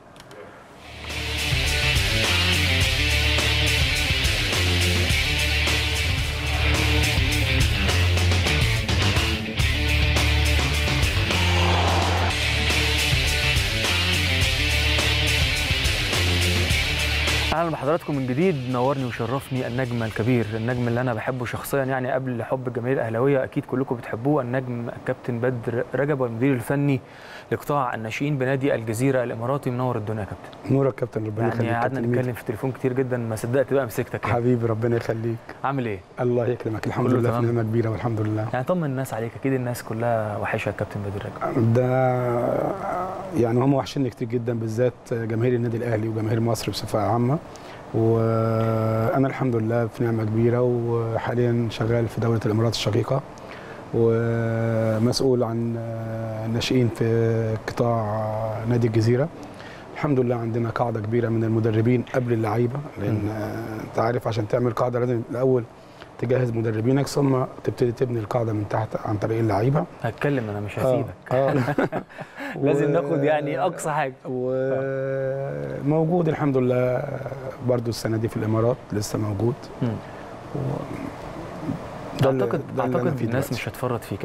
اهلا بحضراتكم من جديد نورني وشرفني النجم الكبير النجم اللي انا بحبه شخصيا يعني قبل حب الجماهير الاهلاويه اكيد كلكم بتحبوه النجم الكابتن بدر رجب والمدير الفني لقطاع الناشئين بنادي الجزيره الاماراتي منور الدنيا يا كابتن نورك كابتن ربنا يخليك يعني قعدنا كابتن ميدو. نتكلم في التليفون كتير جدا ما صدقت بقى مسكتك يعني. حبيبي ربنا يخليك عامل ايه الله يكرمك الحمد كله لله في تمام؟ نعمه كبيره والحمد لله يعني طمن الناس عليك اكيد الناس كلها وحشه الكابتن بدر رجب ده يعني هم وحشني كتير جدا بالذات جماهير النادي الاهلي وجماهير مصر بصفه عامه وانا الحمد لله في نعمه كبيره وحاليا شغال في دوله الامارات الشقيقه ومسؤول عن الناشئين في قطاع نادي الجزيره الحمد لله عندنا قاعده كبيره من المدربين قبل اللعيبه لان انت عارف عشان تعمل قاعده لازم الاول تجهز مدربينك ثم تبتدي تبني القاعده من تحت عن طريق اللعيبه هتكلم انا مش آه، هسيبك آه. لازم و- ناخد يعني اقصى حاجه وموجود الحمد لله برضو السنه دي في الامارات لسه موجود مم. ده اللي- اعتقد ده اللي أنا اعتقد فيه الناس دلوقتي. مش هتفرط فيك يا كابتن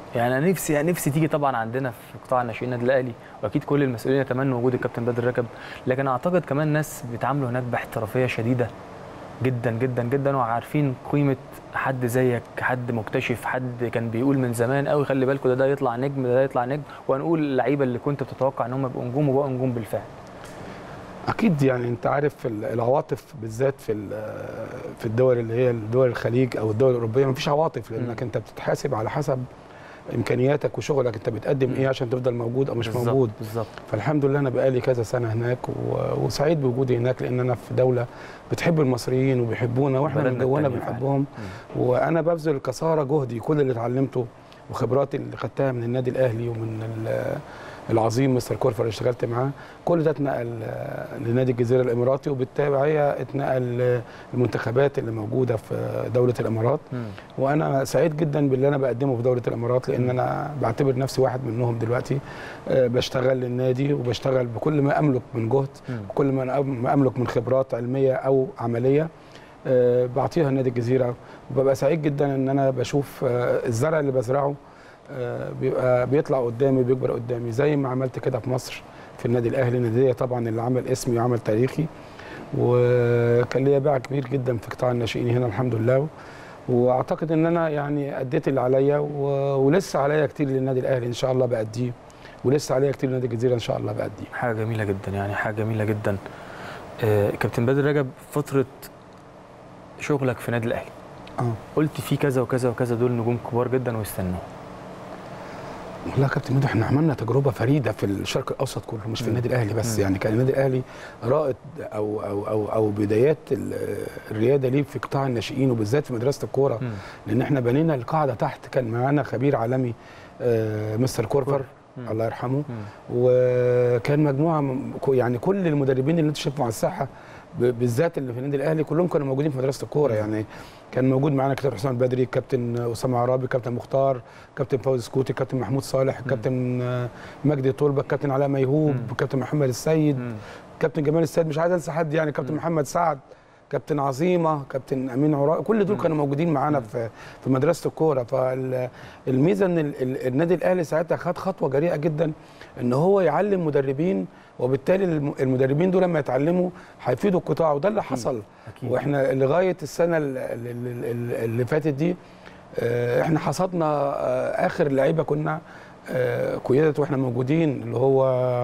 يعني انا نفسي نفسي تيجي طبعا عندنا في قطاع الناشئين النادي الاهلي واكيد كل المسؤولين يتمنوا وجود الكابتن بدر ركب لكن اعتقد كمان ناس بيتعاملوا هناك باحترافيه شديده جدا جدا جدا وعارفين قيمه حد زيك حد مكتشف حد كان بيقول من زمان قوي خلي بالكم ده ده يطلع نجم ده, ده يطلع نجم وهنقول اللعيبه اللي كنت بتتوقع ان هم يبقوا نجوم وبقوا نجوم بالفعل اكيد يعني انت عارف ال- العواطف بالذات في ال- في الدول اللي هي الدول الخليج او الدول الاوروبيه مفيش عواطف لانك انت بتتحاسب على حسب امكانياتك وشغلك انت بتقدم ايه عشان تفضل موجود او مش بالظبط، موجود بالظبط فالحمد لله انا بقالي كذا سنه هناك و- وسعيد بوجودي هناك لان انا في دوله بتحب المصريين وبيحبونا واحنا من بلدنا جوانا التانية فعلا. بنحبهم وانا ببذل كثاره جهدي كل اللي اتعلمته وخبراتي اللي خدتها من النادي الاهلي ومن ال- العظيم مستر كورفر اللي اشتغلت معاه كل ده اتنقل آه، لنادي الجزيره الاماراتي وبالتبعيه اتنقل آه، المنتخبات اللي موجوده في دوله الامارات وانا سعيد جدا باللي انا بقدمه في دوله الامارات لان انا بعتبر نفسي واحد منهم دلوقتي آه، بشتغل للنادي وبشتغل بكل ما املك من جهد وكل ما أنا- ما املك من خبرات علميه او عمليه آه، بعطيها لنادي الجزيره وببقى سعيد جدا ان انا بشوف آه، الزرع اللي بزرعه آه، بيبقى بيطلع قدامي بيكبر قدامي زي ما عملت كده في مصر في النادي الاهلي النادي طبعا اللي عمل اسمي وعمل تاريخي وكان ليا باع كبير جدا في قطاع الناشئين هنا الحمد لله واعتقد ان انا يعني اديت اللي عليا و- ولسه عليا كتير للنادي الاهلي ان شاء الله باديه ولسه عليا كتير لنادي الجزيره ان شاء الله باديه حاجه جميله جدا يعني حاجه جميله جدا آه كابتن بدر رجب فتره شغلك في النادي الاهلي اه قلت في كذا وكذا وكذا دول نجوم كبار جدا ويستنوا والله يا كابتن ميدو احنا عملنا تجربه فريده في الشرق الاوسط كله مش في مم. النادي الاهلي بس مم. يعني كان النادي الاهلي رائد او او او او بدايات ال- الرياده ليه في قطاع الناشئين وبالذات في مدرسه الكوره مم. لان احنا بنينا القاعده تحت كان معانا خبير عالمي آه، مستر كورفر مم. الله يرحمه وكان مجموعه من- كو- يعني كل المدربين اللي انت شايفهم على الساحه ب- بالذات اللي في النادي الاهلي كلهم كانوا موجودين في مدرسه الكوره يعني كان موجود معانا كابتن حسام البدري كابتن اسامه عرابي كابتن مختار كابتن فوزي سكوتي كابتن محمود صالح كابتن آه، مجدي طلبه كابتن علاء ميهوب كابتن محمد السيد كابتن جمال السيد مش عايز انسى حد يعني كابتن محمد سعد كابتن عظيمه كابتن امين عراء كل دول كانوا موجودين معانا في في مدرسه الكوره فالميزه ان ال- ال- النادي الاهلي ساعتها خد خطوه جريئه جدا ان هو يعلم مدربين وبالتالي الم- المدربين دول لما يتعلموا هيفيدوا القطاع وده اللي حصل أكيد. واحنا لغايه السنه ال- ال- ال- ال- اللي فاتت دي آه، احنا حصدنا آه، اخر لعيبه كنا آه، قيادة واحنا موجودين اللي هو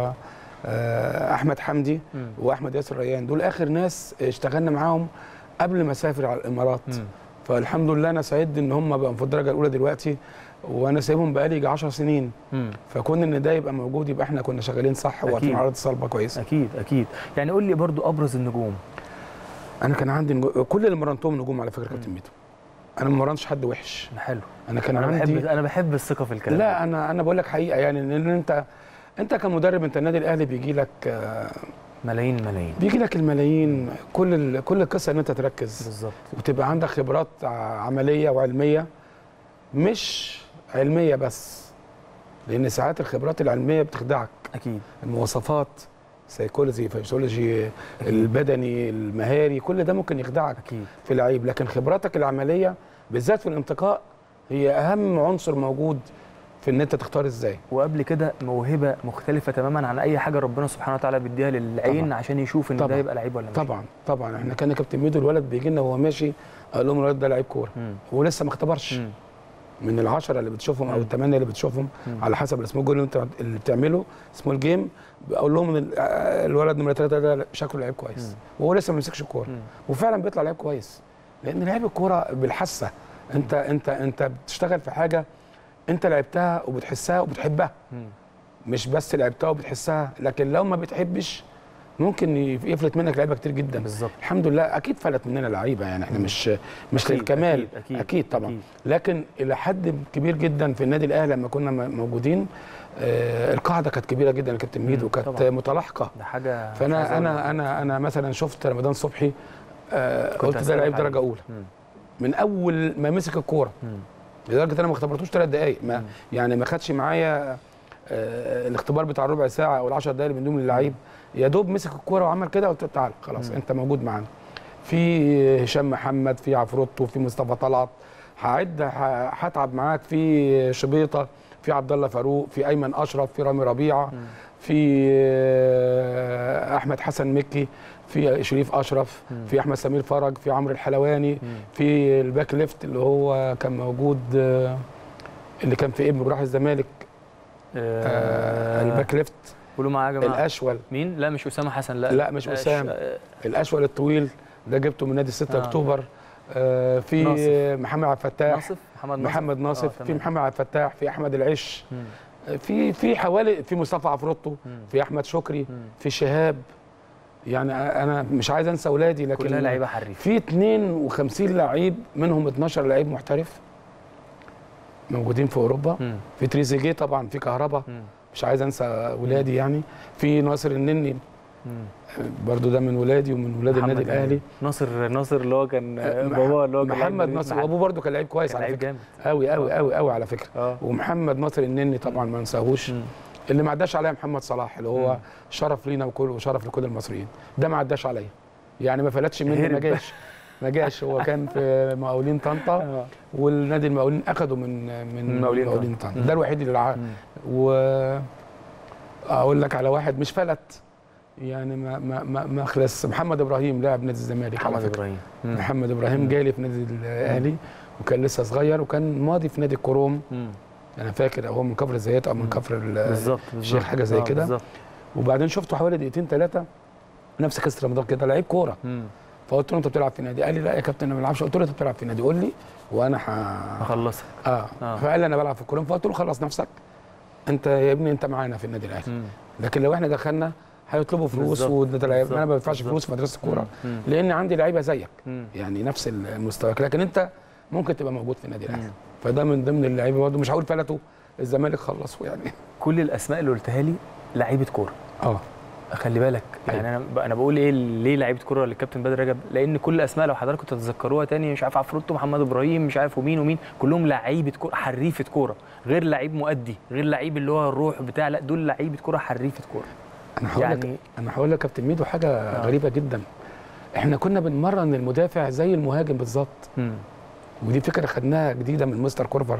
آه، احمد حمدي مم. واحمد ياسر ريان دول اخر ناس اشتغلنا معاهم قبل ما اسافر على الامارات مم. فالحمد لله انا سعيد ان هم بقوا في الدرجه الاولى دلوقتي وانا سايبهم بقالي يجي 10 سنين مم. فكون ان ده يبقى موجود يبقى احنا كنا شغالين صح وواقفين أكيد. على ارض صلبه كويسه اكيد اكيد يعني قول لي برضو ابرز النجوم انا كان عندي نجو... كل اللي مرنتهم نجوم على فكره كابتن ميدو انا ما مرنتش حد وحش حلو انا كان انا عندي بحب انا بحب الثقه في الكلام لا انا انا بقول لك حقيقه يعني ان انت انت كمدرب انت النادي الاهلي بيجي لك آه، ملايين ملايين بيجي لك الملايين كل ال... كل القصه ان انت تركز بالظبط وتبقى عندك خبرات ع- عمليه وعلميه مش علميه بس لان ساعات الخبرات العلميه بتخدعك اكيد المواصفات سيكولوجي فيسيولوجي البدني المهاري كل ده ممكن يخدعك أكيد. في لعيب لكن خبراتك العمليه بالذات في الانتقاء هي اهم عنصر موجود في ان انت تختار ازاي وقبل كده موهبه مختلفه تماما عن اي حاجه ربنا سبحانه وتعالى بيديها للعين طبعاً. عشان يشوف ان ده طبعاً. يبقى لعيب ولا مش طبعا طبعا احنا كان كابتن ميدو الولد بيجي لنا وهو ماشي اقول لهم الولد ده لعيب كوره مم. هو لسه ما اختبرش مم. من العشرة اللي بتشوفهم او مم. الثمانيه اللي بتشوفهم مم. على حسب الاسم الجول اللي انت اللي بتعمله اسمه الجيم بقول لهم ان ال- آه، الولد نمره ثلاثه ده شكله لعيب كويس مم. وهو لسه ما مسكش الكوره مم. وفعلا بيطلع لعيب كويس لان لعيب الكوره بالحاسه انت انت انت بتشتغل في حاجه انت لعبتها وبتحسها وبتحبها مم. مش بس لعبتها وبتحسها لكن لو ما بتحبش ممكن يفلت منك لعيبه كتير جدا بالظبط الحمد لله اكيد فلت مننا لعيبه يعني احنا مش مش أكيد، للكمال أكيد، أكيد، اكيد طبعا أكيد. لكن الى حد كبير جدا في النادي الاهلي لما كنا م- موجودين آه القاعده كانت كبيره جدا يا كابتن ميدو كانت طبعاً. متلاحقه ده حاجه مش عايز فانا أقول انا لك. انا انا مثلا شفت رمضان صبحي آه كنت قلت ده هسألك لعيب عليه. درجه اولى مم. من اول ما مسك الكوره مم. لدرجه انا ما اختبرتوش ثلاث دقائق ما مم. يعني ما خدش معايا آه الاختبار بتاع ربع ساعه او العشر دقائق اللي بندوم للعيب يا دوب مسك الكوره وعمل كده قلت له تعالى خلاص مم. انت موجود معانا في هشام محمد في عفروتو في مصطفى طلعت هعد ه- هتعب معاك في شبيطه في عبد الله فاروق في ايمن اشرف في رامي ربيعه في آه، احمد حسن مكي في شريف اشرف في احمد سمير فرج في عمرو الحلواني في الباك ليفت اللي هو كان موجود آه، اللي كان في ابنه راح الزمالك آه، الباك ليفت قولوا معايا يا جماعه الاشول مين لا مش اسامه حسن لا لا مش أش- اسام آه، الاشول الطويل ده جبته من نادي 6 آه. اكتوبر آه، في ناصف. محمد عبد الفتاح ناصف محمد ناصف محمد ناصف آه، في تمام. محمد عبد الفتاح في احمد العش مم. آه، في في حوالي في مصطفى عفروتو في احمد شكري في شهاب يعني انا مش عايز انسى اولادي لكن كلها لعيبة حريفة. في 52 لعيب منهم 12 لعيب محترف موجودين في اوروبا في تريزيجيه طبعا في كهربا مش عايز انسى ولادي يعني في ناصر النني برضو ده من ولادي ومن ولاد محمد النادي الاهلي ناصر ناصر اللي هو كان آه، مح- بابا اللي هو كان محمد لعيب ناصر محل. وابوه برضو كان لعيب كويس كان على لعيب فكره جامد. قوي قوي قوي قوي على فكره اه ومحمد ناصر النني طبعا ما ننساهوش اللي ما عداش عليا محمد صلاح اللي هو مم. شرف لينا وكل وشرف لكل المصريين ده ما عداش عليا يعني ما فلتش مني هرب. ما جاش ما جاش هو كان في مقاولين طنطا والنادي المقاولين اخده من من من مقاولين مقاولين طنطا. طنطا مم. ده الوحيد اللي لعب و اقول لك على واحد مش فلت يعني ما ما ما, ما خلص محمد ابراهيم لاعب نادي الزمالك على محمد فكرة. ابراهيم مم. محمد ابراهيم جالي في نادي الاهلي وكان لسه صغير وكان ماضي في نادي الكروم مم. انا فاكر هو من كفر الزيات او من كفر ال- بالظبط الشيخ بالظبط. حاجه زي آه، كده بالظبط. وبعدين شفته حوالي دقيقتين ثلاثه نفس قصه رمضان كده لعيب كوره مم. فقلت له انت بتلعب في نادي قال لي لا يا كابتن انا ما بلعبش قلت له انت بتلعب في نادي قول لي وانا ه... هخلصك اه, آه. فقال لي انا بلعب في الكروم فقلت له خلص نفسك انت يا ابني انت معانا في النادي الاهلي مم. لكن لو احنا دخلنا هيطلبوا فلوس بالظبط. وانت لعيب بالظبط. انا ما بدفعش بالظبط. فلوس في مدرسه الكوره مم. لان عندي لعيبه زيك مم. يعني نفس المستوى لكن انت ممكن تبقى موجود في النادي الاهلي فده من ضمن اللعيبه برضه مش هقول فلتوا الزمالك خلصوا يعني كل الاسماء اللي قلتها لي لعيبه كوره اه خلي بالك يعني انا ب- انا بقول ايه ليه لعيبه كوره للكابتن بدر رجب لان كل الاسماء لو حضراتكم تتذكروها تاني مش عارف عفروتو محمد ابراهيم مش عارف ومين ومين كلهم لعيبه كوره حريفه كوره غير لعيب مؤدي غير لعيب اللي هو الروح بتاع لا دول لعيبه كوره حريفه كوره انا هقول لك يعني انا هقول لك يا كابتن ميدو حاجه آه. غريبه جدا احنا كنا بنمرن المدافع زي المهاجم بالظبط مم. ودي فكره خدناها جديده من مستر كورفر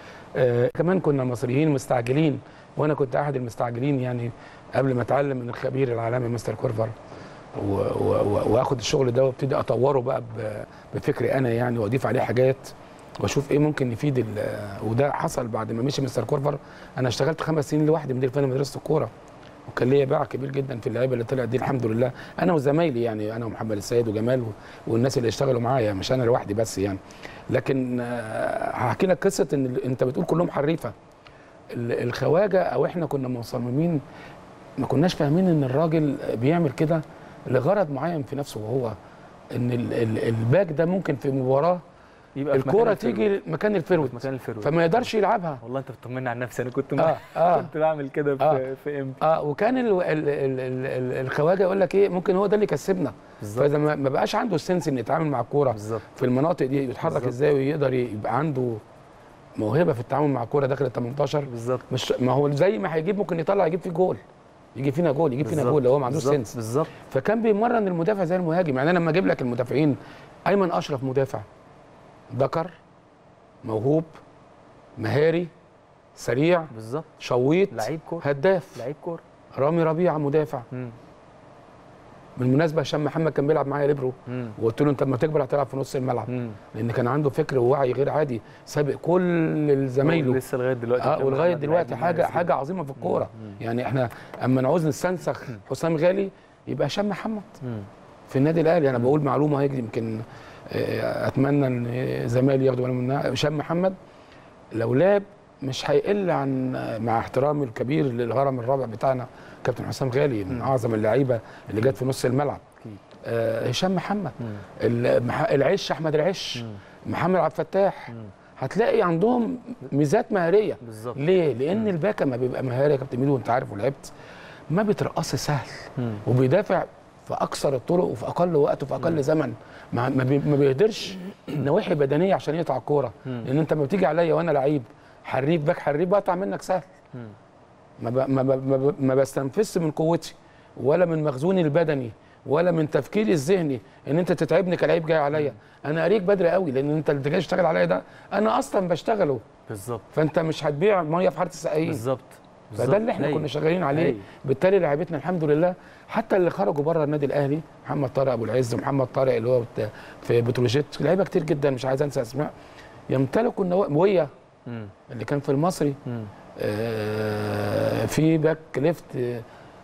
آه كمان كنا المصريين مستعجلين وانا كنت احد المستعجلين يعني قبل ما اتعلم من الخبير العالمي مستر كورفر و- و- و- واخد الشغل ده وابتدي اطوره بقى ب- بفكري انا يعني واضيف عليه حاجات واشوف ايه ممكن يفيد ال- وده حصل بعد ما مشي مستر كورفر انا اشتغلت خمس سنين لوحدي مدير فني مدرسه الكوره وكان ليا باع كبير جدا في اللعيبه اللي طلعت دي الحمد لله انا وزمايلي يعني انا ومحمد السيد وجمال و- والناس اللي اشتغلوا معايا مش انا لوحدي بس يعني لكن آه، هحكي لك قصه ان ال- انت بتقول كلهم حريفه ال- الخواجه او احنا كنا مصممين ما كناش فاهمين ان الراجل بيعمل كده لغرض معين في نفسه وهو ان ال- ال- الباك ده ممكن في مباراه يبقى في الكوره مكان تيجي مكان الفيرود مكان الفيرود فما يقدرش يلعبها والله انت بتطمني عن نفسي انا كنت آه، آه. كنت بعمل كده في آه. في ام اه وكان ال ال ال ال ال الخواجه يقول لك ايه ممكن هو ده اللي يكسبنا بالظبط. فاذا ما ما بقاش عنده السنس ان يتعامل مع الكوره بالظبط في المناطق دي يتحرك بالظبط. ازاي ويقدر يبقى عنده موهبه في التعامل مع الكوره داخل ال 18 بالظبط مش ما هو زي ما هيجيب ممكن يطلع يجيب فيه جول يجي فينا جول يجيب فينا بالظبط. جول لو هو ما عندوش بالظبط. سنس بالظبط فكان بيمرن المدافع زي المهاجم يعني انا لما اجيب لك المدافعين ايمن اشرف مدافع ذكر موهوب مهاري سريع بالظبط شويط لعيب كوره هداف لعيب كوره رامي ربيعه مدافع مم. بالمناسبه هشام محمد كان بيلعب معايا ليبرو مم. وقلت له انت لما تكبر هتلعب في نص الملعب مم. لان كان عنده فكر ووعي غير عادي سابق كل زمايله لسه لغايه دلوقتي اه كان ولغايه محمد دلوقتي لعيب حاجه مميز حاجه جداً. عظيمه في الكوره يعني احنا اما نعوز نستنسخ حسام غالي يبقى هشام محمد مم. في النادي الاهلي انا بقول معلومه هيك يمكن آه، اتمنى ان زمايلي ياخدوا بالهم منها هشام محمد لو لعب مش هيقل عن مع احترامي الكبير للهرم الرابع بتاعنا كابتن حسام غالي من اعظم اللعيبه اللي جت في نص الملعب آه، هشام محمد المح- العش احمد العش محمد عبد الفتاح هتلاقي عندهم ميزات مهاريه بالظبط ليه؟ لان الباكا ما بيبقى مهاري يا كابتن ميدو وانت عارف ولعبت ما بيترقصش سهل مم. وبيدافع في اكثر الطرق وفي اقل وقت وفي اقل زمن ما ما بي- ما بيقدرش نواحي بدنيه عشان يقطع الكوره مم. لان انت لما بتيجي عليا وانا لعيب حريف باك حريف بقطع منك سهل مم. ما ب... ما, ب... ما, ب... ما بستنفذش من قوتي ولا من مخزوني البدني ولا من تفكيري الذهني ان انت تتعبني كلاعب جاي عليا انا اريك بدري قوي لان انت اللي جاي تشتغل عليا ده انا اصلا بشتغله بالظبط فانت مش هتبيع ميه في حاره السقايين بالظبط فده اللي احنا كنا شغالين عليه بالتالي لعيبتنا الحمد لله حتى اللي خرجوا بره النادي الاهلي محمد طارق ابو العز ومحمد طارق اللي هو بت- في بتروجيت لعيبه كتير جدا مش عايز انسى اسماء يمتلكوا النوا- ويا مم. اللي كان في المصري مم. آه في باك ليفت آه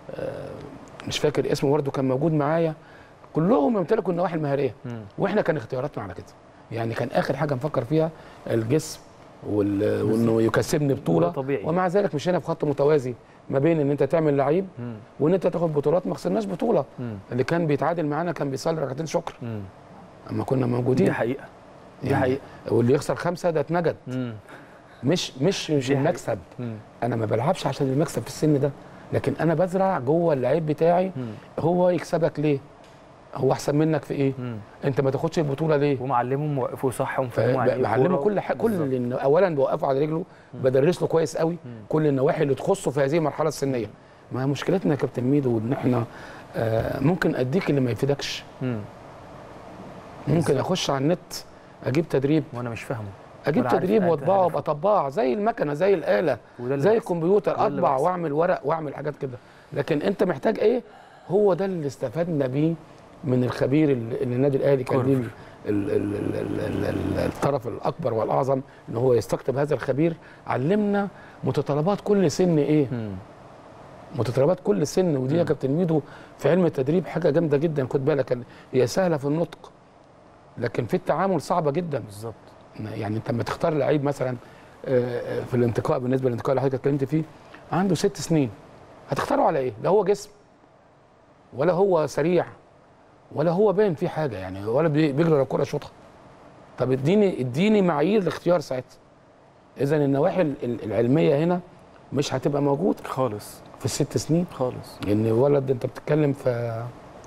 مش فاكر اسمه برضه كان موجود معايا كلهم يمتلكوا النواحي المهاريه مم. واحنا كان اختياراتنا على كده يعني كان اخر حاجه نفكر فيها الجسم وال- وانه يكسبني بطوله ده طبيعي. ومع ذلك مشينا في خط متوازي ما بين ان انت تعمل لعيب مم. وان انت تاخد بطولات ما خسرناش بطوله مم. اللي كان بيتعادل معانا كان بيصلي ركعتين شكر مم. اما كنا موجودين دي حقيقه دي يعني حقيقه واللي يخسر خمسه ده اتنجد مم. مش مش مش المكسب مم. انا ما بلعبش عشان المكسب في السن ده لكن انا بزرع جوه اللعيب بتاعي مم. هو يكسبك ليه هو احسن منك في ايه مم. انت ما تاخدش البطوله ليه ومعلمهم وقفوا صح ومفهموا يعني إيه بعلمه كورة. كل حاجه كل بالظبط. اللي اولا بوقفه على رجله بدرس له كويس قوي كل النواحي اللي تخصه في هذه المرحله السنيه ما مشكلتنا يا كابتن ميدو ان احنا آه ممكن اديك اللي ما يفيدكش مم. ممكن اخش على النت اجيب تدريب وانا مش فاهمه اجيب ولا عارف تدريب أدي واطبعه هدف. وابقى اطبعه زي المكنه زي الاله وده اللي زي بيحصل. الكمبيوتر وده اللي اطبع بيحصل. واعمل ورق واعمل حاجات كده لكن انت محتاج ايه هو ده اللي استفدنا بيه من الخبير اللي اللي النادي الاهلي كان ليه ال- ال- ال- ال- ال- ال- الطرف الاكبر والاعظم ان هو يستقطب هذا الخبير علمنا متطلبات كل سن ايه مم. متطلبات كل سن ودي يا كابتن ميدو في علم التدريب حاجه جامده جدا خد بالك هي سهله في النطق لكن في التعامل صعبه جدا بالظبط يعني انت لما تختار لعيب مثلا آه، آه، في الانتقاء بالنسبه للانتقاء اللي حضرتك اتكلمت فيه عنده ست سنين هتختاره على ايه؟ لا هو جسم ولا هو سريع ولا هو باين فيه حاجه يعني ولا بي- بيجري ورا الكوره شوطها طب اديني اديني معايير لاختيار ساعتها اذا النواحي ال- ال- العلميه هنا مش هتبقى موجود خالص في الست سنين خالص لان ولد انت بتتكلم في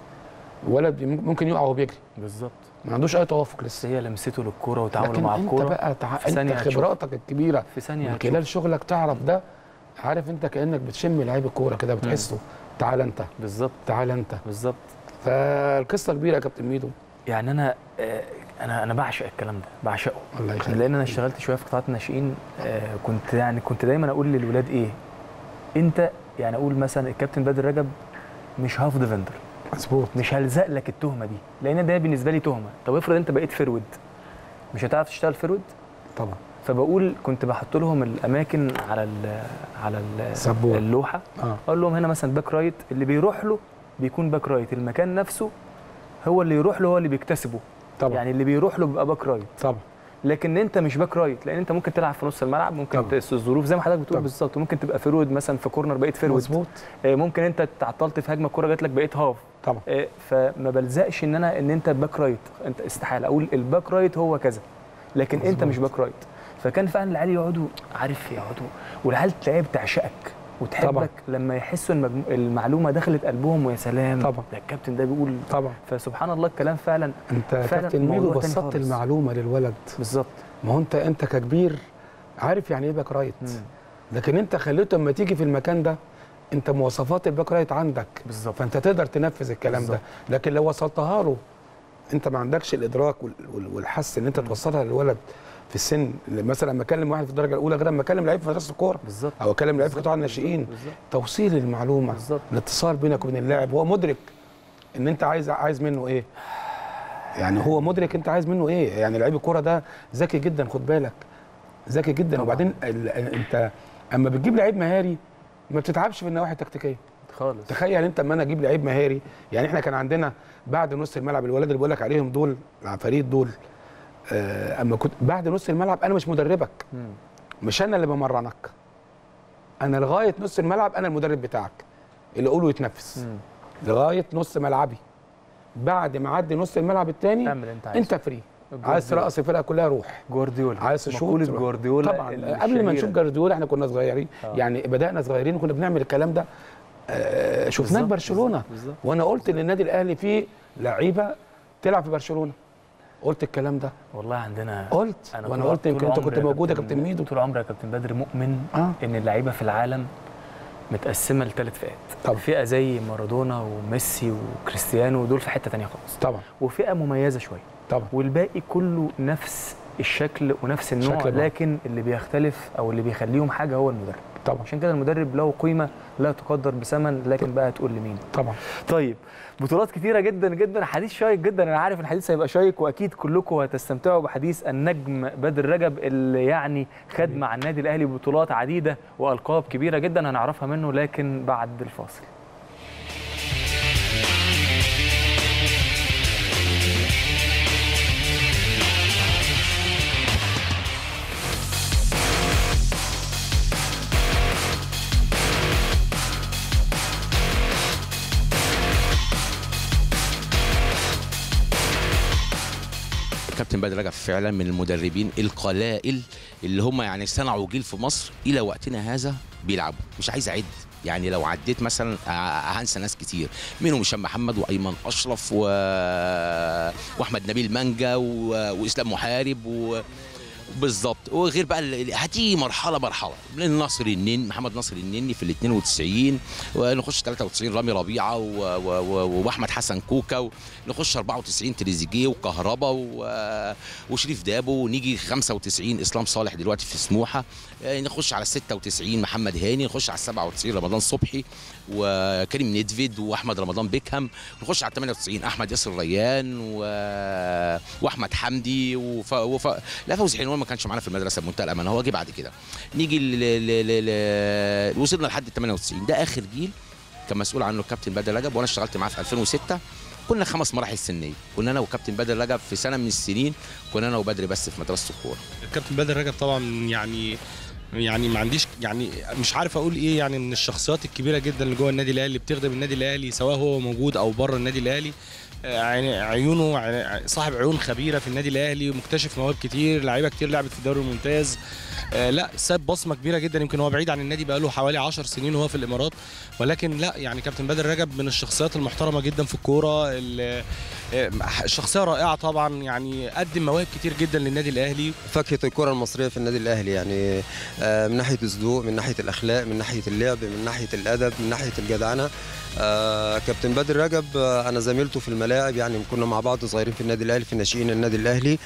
ولد ممكن يقع وهو بيجري بالظبط ما عندوش اي توافق لسه بس هي لمسته للكوره وتعامله لكن مع انت الكوره بقى تع... في انت ثانية هتشوف. خبراتك الكبيره في ثانيه من هتشوف. خلال شغلك تعرف ده عارف انت كانك بتشم لعيب الكوره كده بتحسه تعال انت بالظبط تعال انت بالظبط فالقصه كبيره يا كابتن ميدو يعني انا آه، انا انا بعشق الكلام ده بعشقه الله يخليك لان انا اشتغلت شويه في قطاعات الناشئين آه، كنت يعني كنت دايما اقول للولاد ايه انت يعني اقول مثلا الكابتن بدر رجب مش هاف ديفندر مظبوط مش هلزق لك التهمه دي لان ده بالنسبه لي تهمه طب افرض انت بقيت فرود مش هتعرف تشتغل فرود طبعا فبقول كنت بحط لهم الاماكن على ال على ال سبورة. اللوحه اه اقول لهم هنا مثلا باك رايت اللي بيروح له بيكون باك رايت المكان نفسه هو اللي يروح له هو اللي بيكتسبه طبعا يعني اللي بيروح له بيبقى باك رايت طبعا لكن انت مش باك رايت لان انت ممكن تلعب في نص الملعب ممكن طبعا. ت- الظروف زي ما حضرتك بتقول طبعا. بالظبط ممكن تبقى فيرود مثلا في كورنر بقيت فيرود مظبوط آه، ممكن انت تعطلت في هجمه الكوره جات لك بقيت هاف طبعا آه، فما بلزقش ان انا ان انت باك رايت انت استحاله اقول الباك رايت هو كذا لكن انت مظبوط. مش باك رايت فكان فعلا العيال يقعدوا عارف يقعدوا والعيال تلاقيها بتعشقك وتحبك طبعا. لما يحسوا ان المجمو- المعلومه دخلت قلبهم ويا سلام طبعا. ده الكابتن ده بيقول طبعا فسبحان الله الكلام فعلا انت يا فعلا كابتن ميدو موضوع تاني بسطت خالص. المعلومه للولد بالظبط ما هو انت انت ككبير عارف يعني ايه باك رايت مم. لكن انت خليته لما تيجي في المكان ده انت مواصفات الباك رايت عندك بالظبط فانت تقدر تنفذ الكلام بالظبط. ده لكن لو وصلتها له انت ما عندكش الادراك وال- وال- والحس ان انت توصلها للولد في السن مثلا لما اكلم واحد في الدرجه الاولى غير لما اكلم لعيب في مدرسه الكوره بالظبط او اكلم لعيب في قطاع الناشئين بالظبط توصيل المعلومه بالظبط الاتصال بينك وبين اللاعب هو مدرك ان انت عايز عايز منه ايه يعني هو مدرك انت عايز منه ايه يعني لعيب الكوره ده ذكي جدا خد بالك ذكي جدا طبعاً. وبعدين ال- انت اما بتجيب لعيب مهاري ما بتتعبش في النواحي التكتيكيه خالص تخيل انت اما انا اجيب لعيب مهاري يعني احنا كان عندنا بعد نص الملعب الولاد اللي بقول لك عليهم دول العفاريت دول آه اما كنت بعد نص الملعب انا مش مدربك مم. مش انا اللي بمرنك انا لغايه نص الملعب انا المدرب بتاعك اللي اقوله يتنفس مم. لغايه نص ملعبي بعد ما اعدي نص الملعب الثاني اعمل انت عايزه انت فري عايز ترقص الفرقه كلها روح جوارديولا عايز تشوط مقولة تروح. جوارديولا طبعا الشهيرة. قبل ما نشوف جوارديولا احنا كنا صغيرين آه. يعني بدانا صغيرين وكنا بنعمل الكلام ده آه شفناه في بالظبط، برشلونه بالظبط. وانا قلت ان النادي الاهلي فيه لعيبه تلعب في برشلونه قلت الكلام ده والله عندنا قلت أنا وانا طول- قلت يمكن طول انت عمري كنت يا موجود يا كابتن- كابتن ميدو طول عمري يا كابتن بدر مؤمن اه ان اللعيبه في العالم متقسمه لثلاث فئات طبعا. فئه زي مارادونا وميسي وكريستيانو دول في حته تانية خالص طبعا وفئه مميزه شويه طبعا والباقي كله نفس الشكل ونفس النوع شكل بعض. لكن اللي بيختلف او اللي بيخليهم حاجه هو المدرب طبعا عشان كده المدرب له قيمه لا تقدر بثمن لكن بقى تقول لمين طبعا طيب بطولات كتيره جدا جدا حديث شيق جدا انا عارف الحديث هيبقى شيق واكيد كلكم هتستمتعوا بحديث النجم بدر رجب اللي يعني خد مع النادي الاهلي بطولات عديده والقاب كبيره جدا هنعرفها منه لكن بعد الفاصل كابتن بدر رجب فعلا من المدربين القلائل اللي هم يعني صنعوا جيل في مصر الى وقتنا هذا بيلعبوا مش عايز اعد يعني لو عديت مثلا ه- هنسى ناس كتير منهم هشام محمد وايمن اشرف و... واحمد نبيل مانجا و... واسلام محارب و... بالظبط وغير بقى ال- هتيجي مرحله مرحله من نصر النني محمد نصر النني في ال 92 ونخش 93 رامي ربيعه و- و- و- واحمد حسن كوكا نخش 94 تريزيجيه وكهربا و- وشريف دابو ونيجي 95 اسلام صالح دلوقتي في سموحه آه، نخش على 96 محمد هاني نخش على 97 رمضان صبحي وكريم ندفيد واحمد رمضان بيكهام نخش على 98 احمد ياسر ريان و... واحمد حمدي وف... وف... لا فوزي حلوان ما كانش معانا في المدرسه بمنتهى الامانه هو جه بعد كده نيجي ل... ل... ل... ل... وصلنا لحد 98 ده اخر جيل كان مسؤول عنه الكابتن بدر رجب وانا اشتغلت معاه في 2006 كنا خمس مراحل سنيه كنا انا وكابتن بدر رجب في سنه من السنين كنا انا وبدر بس في مدرسه الكوره الكابتن بدر رجب طبعا يعني يعني ما عنديش يعني مش عارف اقول ايه يعني من الشخصيات الكبيره جدا اللي جوه النادي الاهلي اللي بتخدم النادي الاهلي سواء هو موجود او بره النادي الاهلي آه، عين- عيونه عين- صاحب عيون خبيره في النادي الاهلي مكتشف مواهب كتير لعيبه كتير لعبت في الدوري الممتاز آه، لا ساب بصمه كبيره جدا يمكن هو بعيد عن النادي بقاله حوالي 10 سنين وهو في الامارات ولكن لا يعني كابتن بدر رجب من الشخصيات المحترمه جدا في الكوره ال- آه، شخصيه رائعه طبعا يعني قدم مواهب كتير جدا للنادي الاهلي فاكهه الكره المصريه في النادي الاهلي يعني آه، من ناحيه الذوق من ناحيه الاخلاق من ناحيه اللعب من ناحيه الادب من ناحيه الجدعنه آه، كابتن بدر رجب آه، انا زميلته في الملاعب يعني كنا مع بعض صغيرين في النادي الاهلي في ناشئين النادي الاهلي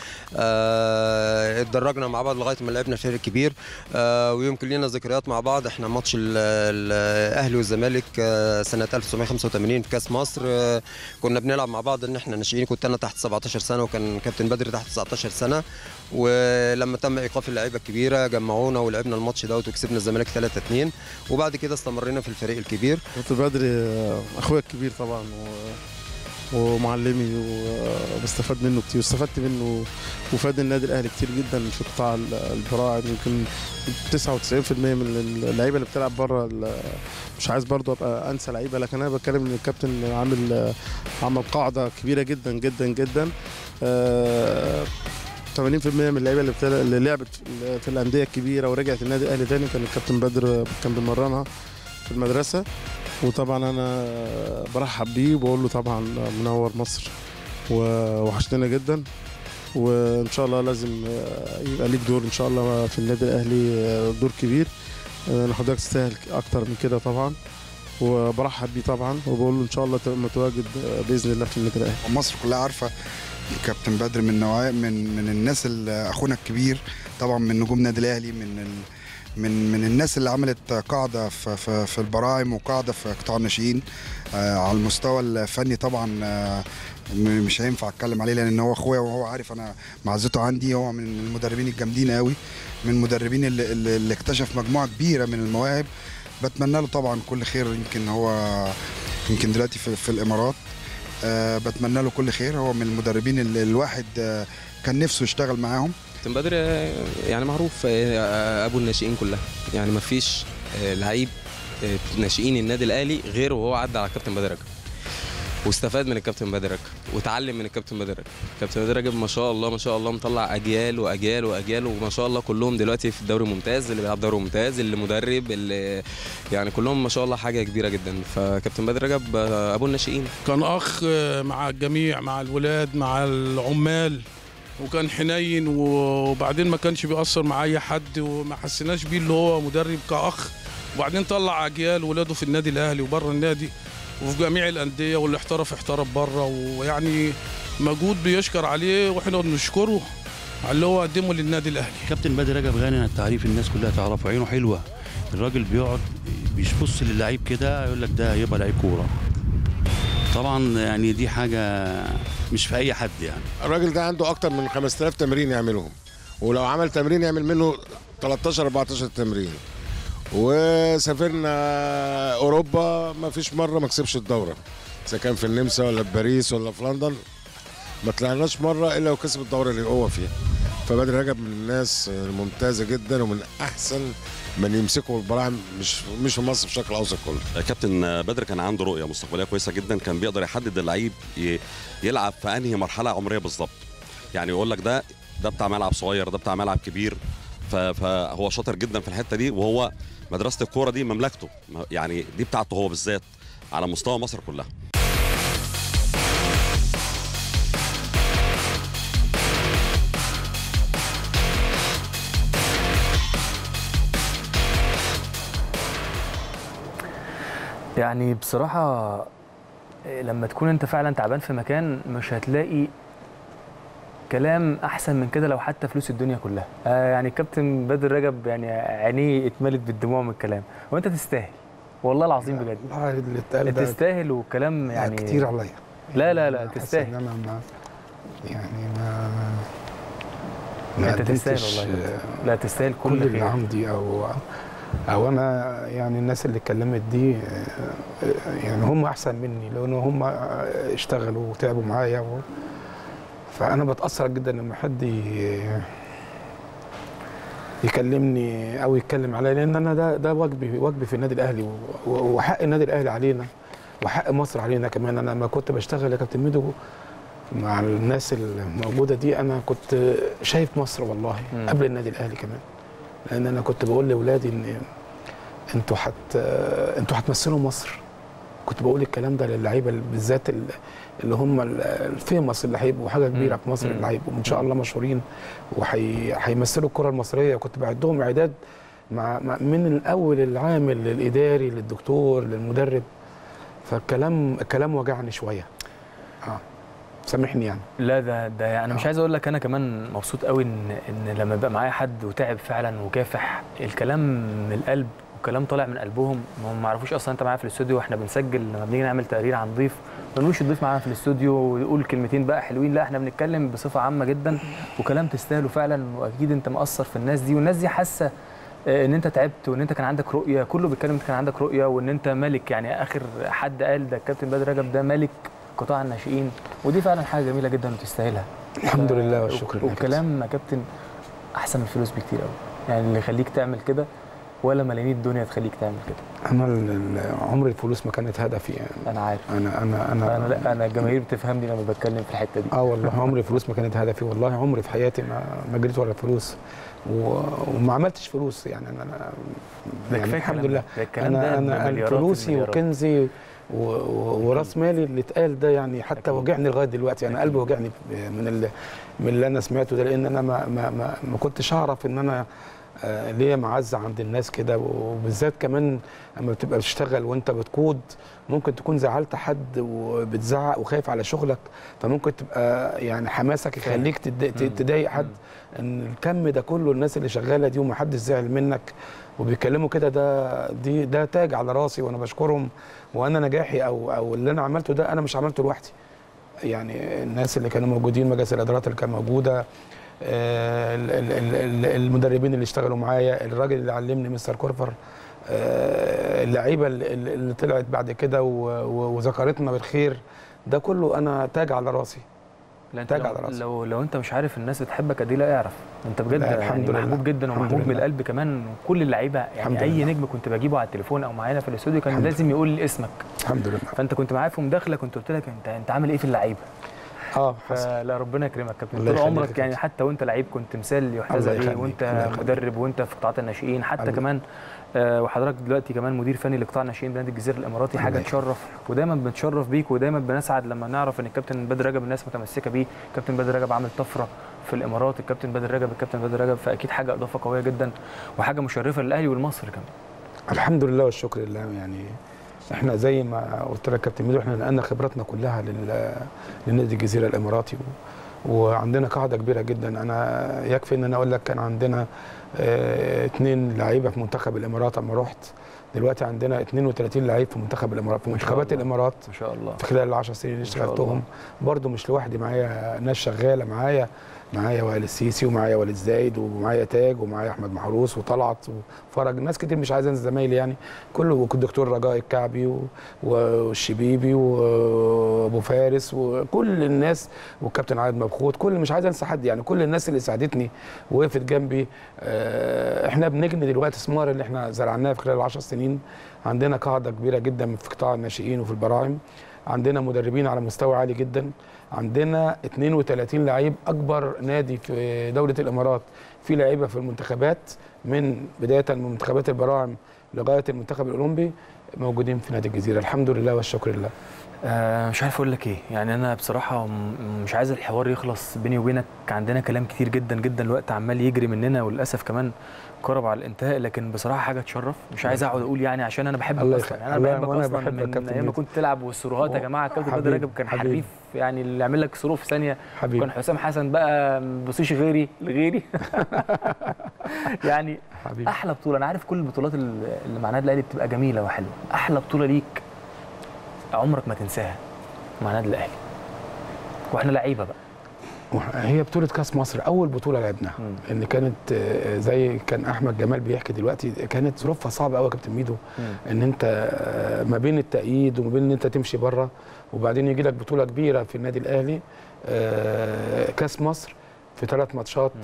آه، اتدرجنا مع بعض لغايه ما لعبنا فريق كبير آه، ويمكن لنا ذكريات مع بعض احنا ماتش ال- ال- الاهلي والزمالك آه، سنه 1985 في كاس مصر آه، كنا بنلعب مع بعض ان احنا ناشئين كنت انا تحت 17 سنه وكان كابتن بدر تحت 19 سنه ولما تم ايقاف اللعيبه الكبيره جمعونا ولعبنا الماتش دوت وكسبنا الزمالك 3 2 وبعد كده استمرينا في الفريق الكبير كنت بدري آه، اخويا الكبير طبعا و... ومعلمي وبستفاد منه كتير واستفدت منه وفاد النادي الاهلي كتير جدا في قطاع ال- البراعم يمكن 99% من اللعيبه اللي بتلعب بره ال- مش عايز برضه ابقى انسى لعيبه لكن انا بتكلم ان الكابتن عامل عمل قاعده كبيره جدا جدا جدا آه، 80% من اللعيبه اللي, بتل... اللي لعبت في- في الانديه الكبيره ورجعت النادي الاهلي تاني كان الكابتن بدر كان بيمرنها في المدرسه وطبعا انا برحب بيه وبقول له طبعا منور مصر ووحشتنا جدا وان شاء الله لازم يبقى ليك دور ان شاء الله في النادي الاهلي دور كبير انا حضرتك تستاهل اكتر من كده طبعا وبرحب بيه طبعا وبقول له ان شاء الله تبقى متواجد باذن الله في النادي الاهلي مصر كلها عارفه كابتن بدر من نوعية من من الناس اللي اخونا الكبير طبعا من نجوم النادي الاهلي من ال من من الناس اللي عملت قاعده في في, في البراعم وقاعده في قطاع الناشئين آه على المستوى الفني طبعا آه م- مش هينفع اتكلم عليه لان هو اخويا وهو عارف انا معزته عندي هو من المدربين الجامدين قوي من المدربين اللي, اللي اللي اكتشف مجموعه كبيره من المواهب بتمنى له طبعا كل خير يمكن هو يمكن دلوقتي في, في الامارات آه بتمنى له كل خير هو من المدربين اللي الواحد آه كان نفسه يشتغل معاهم كابتن بدر آه، يعني معروف آه، ابو الناشئين كلها يعني ما فيش آه، لعيب آه، ناشئين النادي الاهلي غير وهو عدى على كابتن بدر رجب واستفاد من الكابتن بدر رجب وتعلم من الكابتن بدر رجب كابتن بدر رجب ما شاء الله ما شاء الله مطلع اجيال واجيال واجيال وما شاء الله كلهم دلوقتي في الدوري الممتاز اللي بيلعب دوري ممتاز اللي مدرب اللي يعني كلهم ما شاء الله حاجه كبيره جدا فكابتن بدر رجب آه، ابو الناشئين كان اخ آه، مع الجميع مع الولاد مع العمال وكان حنين وبعدين ما كانش بيأثر مع اي حد وما حسيناش بيه اللي هو مدرب كاخ وبعدين طلع اجيال ولاده في النادي الاهلي وبره النادي وفي جميع الانديه واللي احترف احترف بره ويعني مجهود بيشكر عليه واحنا بنشكره على اللي هو قدمه للنادي الاهلي كابتن بدر رجب غني عن التعريف الناس كلها تعرفه عينه حلوه الراجل بيقعد بيبص للعيب كده يقول لك ده هيبقى لعيب كوره طبعا يعني دي حاجه مش في اي حد يعني الراجل ده عنده اكتر من 5000 تمرين يعملهم ولو عمل تمرين يعمل منه 13 14 تمرين وسافرنا اوروبا ما فيش مره ما كسبش الدوره اذا كان في النمسا ولا في باريس ولا في لندن ما طلعناش مره الا وكسب الدوره اللي هو فيها فبدر رجب من الناس الممتازه جدا ومن احسن من يمسكوا البراعم مش مش في مصر بشكل اوسط كله كابتن بدر كان عنده رؤيه مستقبليه كويسه جدا كان بيقدر يحدد اللعيب ي- يلعب في انهي مرحله عمريه بالظبط يعني يقول لك ده ده بتاع ملعب صغير ده بتاع ملعب كبير ف- فهو شاطر جدا في الحته دي وهو مدرسه الكوره دي مملكته يعني دي بتاعته هو بالذات على مستوى مصر كلها يعني بصراحة إيه، لما تكون انت فعلا تعبان في مكان مش هتلاقي كلام احسن من كده لو حتى فلوس الدنيا كلها آه يعني كابتن بدر رجب يعني عينيه اتملت بالدموع من الكلام وانت تستاهل والله العظيم بجد والله اللي اتقال ده تستاهل والكلام يعني كتير عليا لا لا لا حاسس ان تستاهل انا ما يعني ما انت قدمتش، تستاهل والله آه، لا تستاهل كل, كل اللي خير. عندي او او انا يعني الناس اللي اتكلمت دي آه، يعني هم احسن مني لان هم اشتغلوا وتعبوا معايا و... فانا بتاثر جدا لما حد ي- يكلمني او يتكلم عليا لان انا ده ده واجبي واجبي في النادي الاهلي و- و- وحق النادي الاهلي علينا وحق مصر علينا كمان انا لما كنت بشتغل يا كابتن ميدو مع الناس الموجوده دي انا كنت شايف مصر والله مم. قبل النادي الاهلي كمان لان انا كنت بقول لاولادي ان انتوا حت انتوا هتمثلوا مصر كنت بقول الكلام ده للعيبه بالذات ال- اللي هم ال- الفيمس اللي هيبقوا حاجه كبيره في مصر مم. اللي هيبقوا ان شاء الله مشهورين وهيمثلوا الكره المصريه كنت بعدهم اعداد مع مع- من الاول العامل للاداري للدكتور للمدرب فالكلام الكلام وجعني شويه اه سامحني يعني لا ده ده يعني انا مش عايز اقول لك انا كمان مبسوط قوي ان ان لما يبقى معايا حد وتعب فعلا وكافح الكلام من القلب والكلام طالع من قلبهم ما هم ما يعرفوش اصلا انت معايا في الاستوديو واحنا بنسجل لما بنيجي نعمل تقرير عن ضيف ما نقولش الضيف معانا في الاستوديو ويقول كلمتين بقى حلوين لا احنا بنتكلم بصفه عامه جدا وكلام تستاهله فعلا واكيد انت مقصر في الناس دي والناس دي حاسه آه، ان انت تعبت وان انت كان عندك رؤيه كله بيتكلم انت كان عندك رؤيه وان انت ملك يعني اخر حد قال ده الكابتن بدر رجب ده ملك قطاع الناشئين ودي فعلا حاجه جميله جدا وتستاهلها الحمد لله والشكر لله وكلام يا كابتن احسن من الفلوس بكتير قوي يعني اللي يخليك تعمل كده ولا ملايين الدنيا تخليك تعمل كده انا ال- ال- عمر الفلوس ما كانت هدفي يعني انا عارف انا انا انا انا لا انا الجماهير بتفهمني لما بتكلم في الحته دي اه والله عمري الفلوس ما كانت هدفي والله عمري في حياتي ما ما جريت ورا الفلوس و... وما عملتش فلوس يعني انا ده يعني كفاية الحمد الكلام لله ده. ده الكلام ده انا انا بمليارات فلوسي المليارات. وكنزي و... و... وراس مالي اللي اتقال ده يعني حتى وجعني لغايه دلوقتي يعني قلبي وجعني من ال... من اللي انا سمعته ده لان انا ما ما ما, ما كنتش اعرف ان انا آه، ليا معزه عند الناس كده وبالذات كمان لما بتبقى بتشتغل وانت بتقود ممكن تكون زعلت حد وبتزعق وخايف على شغلك فممكن تبقى يعني حماسك يخليك تد- ت- تضايق حد ان الكم ده كله الناس اللي شغاله دي ومحدش زعل منك وبيتكلموا كده ده دي ده تاج على راسي وانا بشكرهم وانا نجاحي او او اللي انا عملته ده انا مش عملته لوحدي يعني الناس اللي كانوا موجودين مجالس الادارات اللي كانت موجوده آه، ال- ال- ال- ال- المدربين اللي اشتغلوا معايا الراجل اللي علمني مستر كورفر آه، اللعيبه اللي اللي طلعت بعد كده و- و- وذكرتنا بالخير ده كله انا تاج على راسي لا انت تاج لو, على راسي لو لو انت مش عارف الناس بتحبك قد ايه لا اعرف انت بجد لا، يعني الحمد لله. محبوب جدا الحمد ومحبوب من لله. القلب كمان كل اللعيبه يعني الحمد اي لله. نجم كنت بجيبه على التليفون او معانا في الاستوديو كان الحمد لازم يقول لي اسمك الحمد لله فانت كنت معايا في مداخله كنت قلت لك انت انت عامل ايه في اللعيبه اه فلا ربنا يكرمك كابتن الله طول يخليك عمرك يا يعني حتى وانت لعيب كنت مثال يحتذى الله بيه يخليك، وانت الله يخليك. مدرب وانت في قطاعات الناشئين حتى الله. كمان آه، وحضرتك دلوقتي كمان مدير فني لقطاع الناشئين بنادي الجزيره الاماراتي حاجه الله تشرف ودايما بنتشرف بيك ودايما بنسعد لما نعرف ان الكابتن بدر رجب الناس متمسكه بيه الكابتن بدر رجب عامل طفره في الامارات الكابتن بدر رجب الكابتن بدر رجب فاكيد حاجه اضافه قويه جدا وحاجه مشرفه للاهلي والمصر كمان الحمد لله والشكر لله يعني احنا زي ما قلت لك كابتن ميدو احنا نقلنا خبراتنا كلها لل- لنادي الجزيره الاماراتي و... وعندنا قاعده كبيره جدا انا يكفي ان انا اقول لك كان عندنا اه اتنين لعيبه في منتخب الامارات اما رحت دلوقتي عندنا 32 لعيب في منتخب الامارات في ما شاء منتخبات الله. الامارات ما شاء الله في خلال العشر سنين اللي ما شاء الله. اشتغلتهم برضو مش لوحدي معايا ناس شغاله معايا معايا وائل السيسي ومعايا والد زايد ومعايا تاج ومعايا احمد محروس وطلعت وفرج ناس كتير مش عايز انسى زمايلي يعني كله والدكتور رجاء الكعبي و- والشبيبي وابو فارس وكل الناس والكابتن عادل مبخوت كل مش عايز انسى حد يعني كل الناس اللي ساعدتني وقفت جنبي آه، احنا بنجني دلوقتي ثمار اللي احنا زرعناها في خلال العشر سنين عندنا قاعده كبيره جدا في قطاع الناشئين وفي البراعم عندنا مدربين على مستوى عالي جدا عندنا 32 لعيب اكبر نادي في دوله الامارات في لعيبه في المنتخبات من بدايه من منتخبات البراعم لغايه المنتخب الاولمبي موجودين في نادي الجزيره الحمد لله والشكر لله آه مش عارف اقول لك ايه يعني انا بصراحه م- مش عايز الحوار يخلص بيني وبينك عندنا كلام كتير جدا جدا الوقت عمال يجري مننا وللاسف كمان قرب على الانتهاء لكن بصراحه حاجه تشرف مش عايز اقعد اقول يعني عشان انا بحبك الله اصلا يخليك. يعني انا الله- بحبك وأنا اصلا بحبك من كابتن ايام ما ميدو. كنت تلعب والسروهات يا جماعه الكابتن بدر حبيبي، رجب كان حبيبي. حريف يعني اللي يعمل لك سرور في ثانيه حبيبي. كان حسام حسن بقى ما بصيش غيري لغيري يعني حبيبي. احلى بطوله انا عارف كل البطولات اللي اللي مع النادي الاهلي بتبقى جميله وحلوه احلى بطوله ليك عمرك ما تنساها مع النادي الاهلي واحنا لعيبه بقى هي بطولة كأس مصر أول بطولة لعبناها إن كانت آه، زي كان أحمد جمال بيحكي دلوقتي كانت ظروفها صعبة أوي يا كابتن ميدو إن أنت آه، ما بين التأييد وما بين إن أنت تمشي بره وبعدين يجي لك بطولة كبيرة في النادي الأهلي آه، كأس مصر في ثلاث ماتشات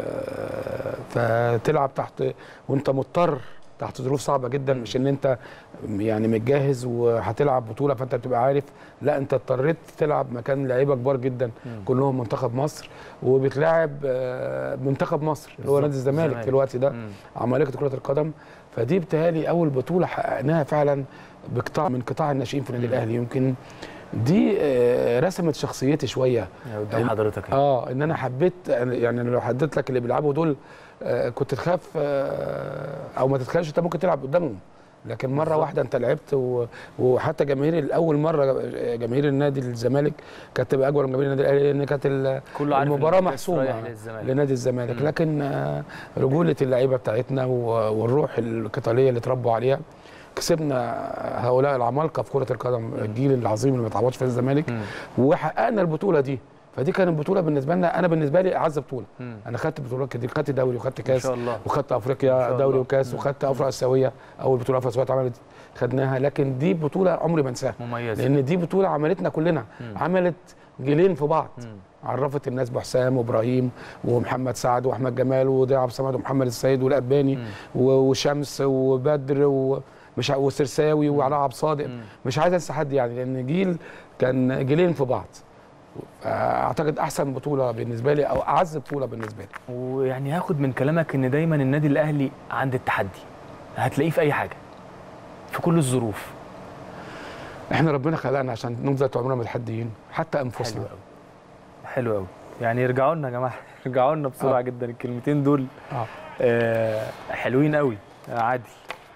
آه، فتلعب تحت وأنت مضطر تحت ظروف صعبه جدا مش ان انت يعني متجهز وهتلعب بطوله فانت بتبقى عارف لا انت اضطريت تلعب مكان لعيبه كبار جدا كلهم منتخب مصر وبتلاعب آه، منتخب مصر اللي هو بالظبط، نادي الزمالك الزمالك. في الوقت ده مم. عمالقه كره القدم فدي بتهيألي اول بطوله حققناها فعلا بقطاع من قطاع الناشئين في النادي الاهلي يمكن دي آه، رسمت شخصيتي شويه يعني قدام حضرتك يعني. اه ان انا حبيت يعني أنا لو حددت لك اللي بيلعبوا دول آه كنت تخاف آه او ما تتخيلش انت ممكن تلعب قدامهم لكن مره واحده انت لعبت و... وحتى جماهير الاول مره جماهير النادي الزمالك كانت تبقى اكبر من جماهير النادي الاهلي لان كانت ال- كله عارف إن المباراه الكاس محسومه رايح للزمالك. لنادي الزمالك مم. لكن آه رجوله اللعيبه بتاعتنا و- والروح القتاليه اللي اتربوا عليها كسبنا هؤلاء العمالقه في كره القدم الجيل العظيم اللي ما اتعوضش في الزمالك وحققنا البطوله دي فدي كانت بطوله بالنسبه لنا انا بالنسبه لي اعز بطوله مم. انا خدت بطولات كتير خدت دوري وخدت كاس شاء الله. وخدت ما افريقيا شاء دوري الله. وكاس وخدت افريقيا اسيويه اول بطوله افريقيا اسيويه اتعملت خدناها لكن دي بطوله عمري ما انساها مميزه لان دي بطوله عملتنا كلنا مم. عملت جيلين في بعض مم. عرفت الناس بحسام وابراهيم ومحمد سعد واحمد جمال وضياء عبد الصمد ومحمد السيد والاباني و- وشمس وبدر ومش ع- وسرساوي وعلاء عبد الصادق مش عايز انسى حد يعني لان جيل كان جيلين في بعض اعتقد احسن بطوله بالنسبه لي او اعز بطوله بالنسبه لي ويعني هاخد من كلامك ان دايما النادي الاهلي عند التحدي هتلاقيه في اي حاجه في كل الظروف احنا ربنا خلقنا عشان نفضل طول عمرنا متحديين حتى انفسنا حلو قوي حلو قوي يعني يرجعوا لنا يا جماعه يرجعوا لنا بسرعه آه. جدا الكلمتين دول اه آه حلوين قوي يا عادل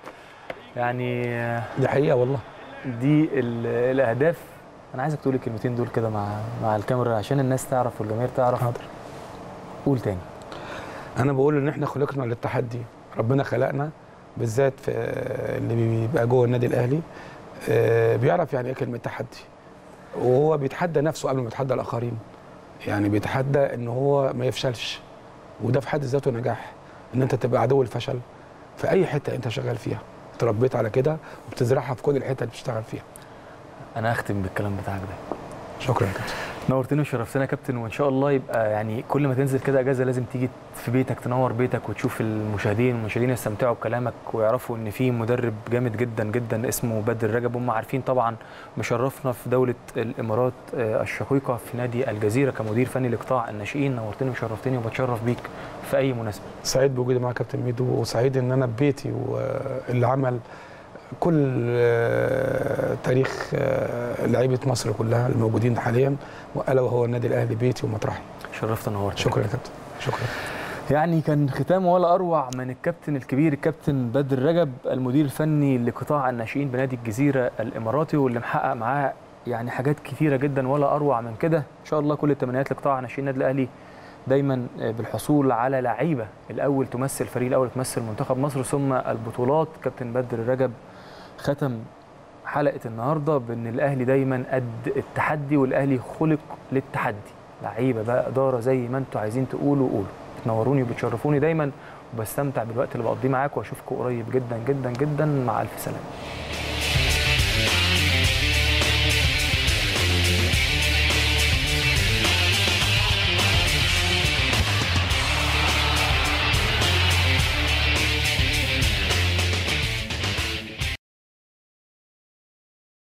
يعني آه، دي حقيقه والله دي ال- الاهداف انا عايزك تقول الكلمتين دول كده مع مع الكاميرا عشان الناس تعرف والجماهير تعرف حاضر قول تاني انا بقول ان احنا خلقنا للتحدي ربنا خلقنا بالذات في اللي بيبقى جوه النادي الاهلي آه، بيعرف يعني ايه كلمه تحدي وهو بيتحدى نفسه قبل ما يتحدى الاخرين يعني بيتحدى ان هو ما يفشلش وده في حد ذاته نجاح ان انت تبقى عدو الفشل في اي حته انت شغال فيها اتربيت على كده وبتزرعها في كل الحته اللي بتشتغل فيها انا هختم بالكلام بتاعك ده شكرا يا كابتن نورتني وشرفتنا يا كابتن وان شاء الله يبقى يعني كل ما تنزل كده اجازه لازم تيجي في بيتك تنور بيتك وتشوف المشاهدين المشاهدين يستمتعوا بكلامك ويعرفوا ان في مدرب جامد جدا جدا اسمه بدر رجب هم عارفين طبعا مشرفنا في دوله الامارات آه، الشقيقه في نادي الجزيره كمدير فني لقطاع الناشئين نورتني وشرفتني وبتشرف بيك في اي مناسبه سعيد بوجودي مع كابتن ميدو وسعيد ان انا في بيتي واللي عمل كل آه، تاريخ آه، لعيبه مصر كلها الموجودين حاليا والا وهو النادي الاهلي بيتي ومطرحي شرفت نورت شكرا يا كابتن شكرا يعني كان ختام ولا اروع من الكابتن الكبير الكابتن بدر رجب المدير الفني لقطاع الناشئين بنادي الجزيره الاماراتي واللي محقق معاه يعني حاجات كثيره جدا ولا اروع من كده ان شاء الله كل التمنيات لقطاع ناشئين النادي الاهلي دايما بالحصول على لعيبه الاول تمثل الفريق الاول تمثل منتخب مصر ثم البطولات كابتن بدر رجب ختم حلقه النهارده بان الاهلي دايما قد التحدي والاهلي خلق للتحدي لعيبه بقى اداره زي ما انتم عايزين تقولوا قولوا بتنوروني وبتشرفوني دايما وبستمتع بالوقت اللي بقضيه معاكم واشوفكم قريب جدا جدا جدا مع الف سلامه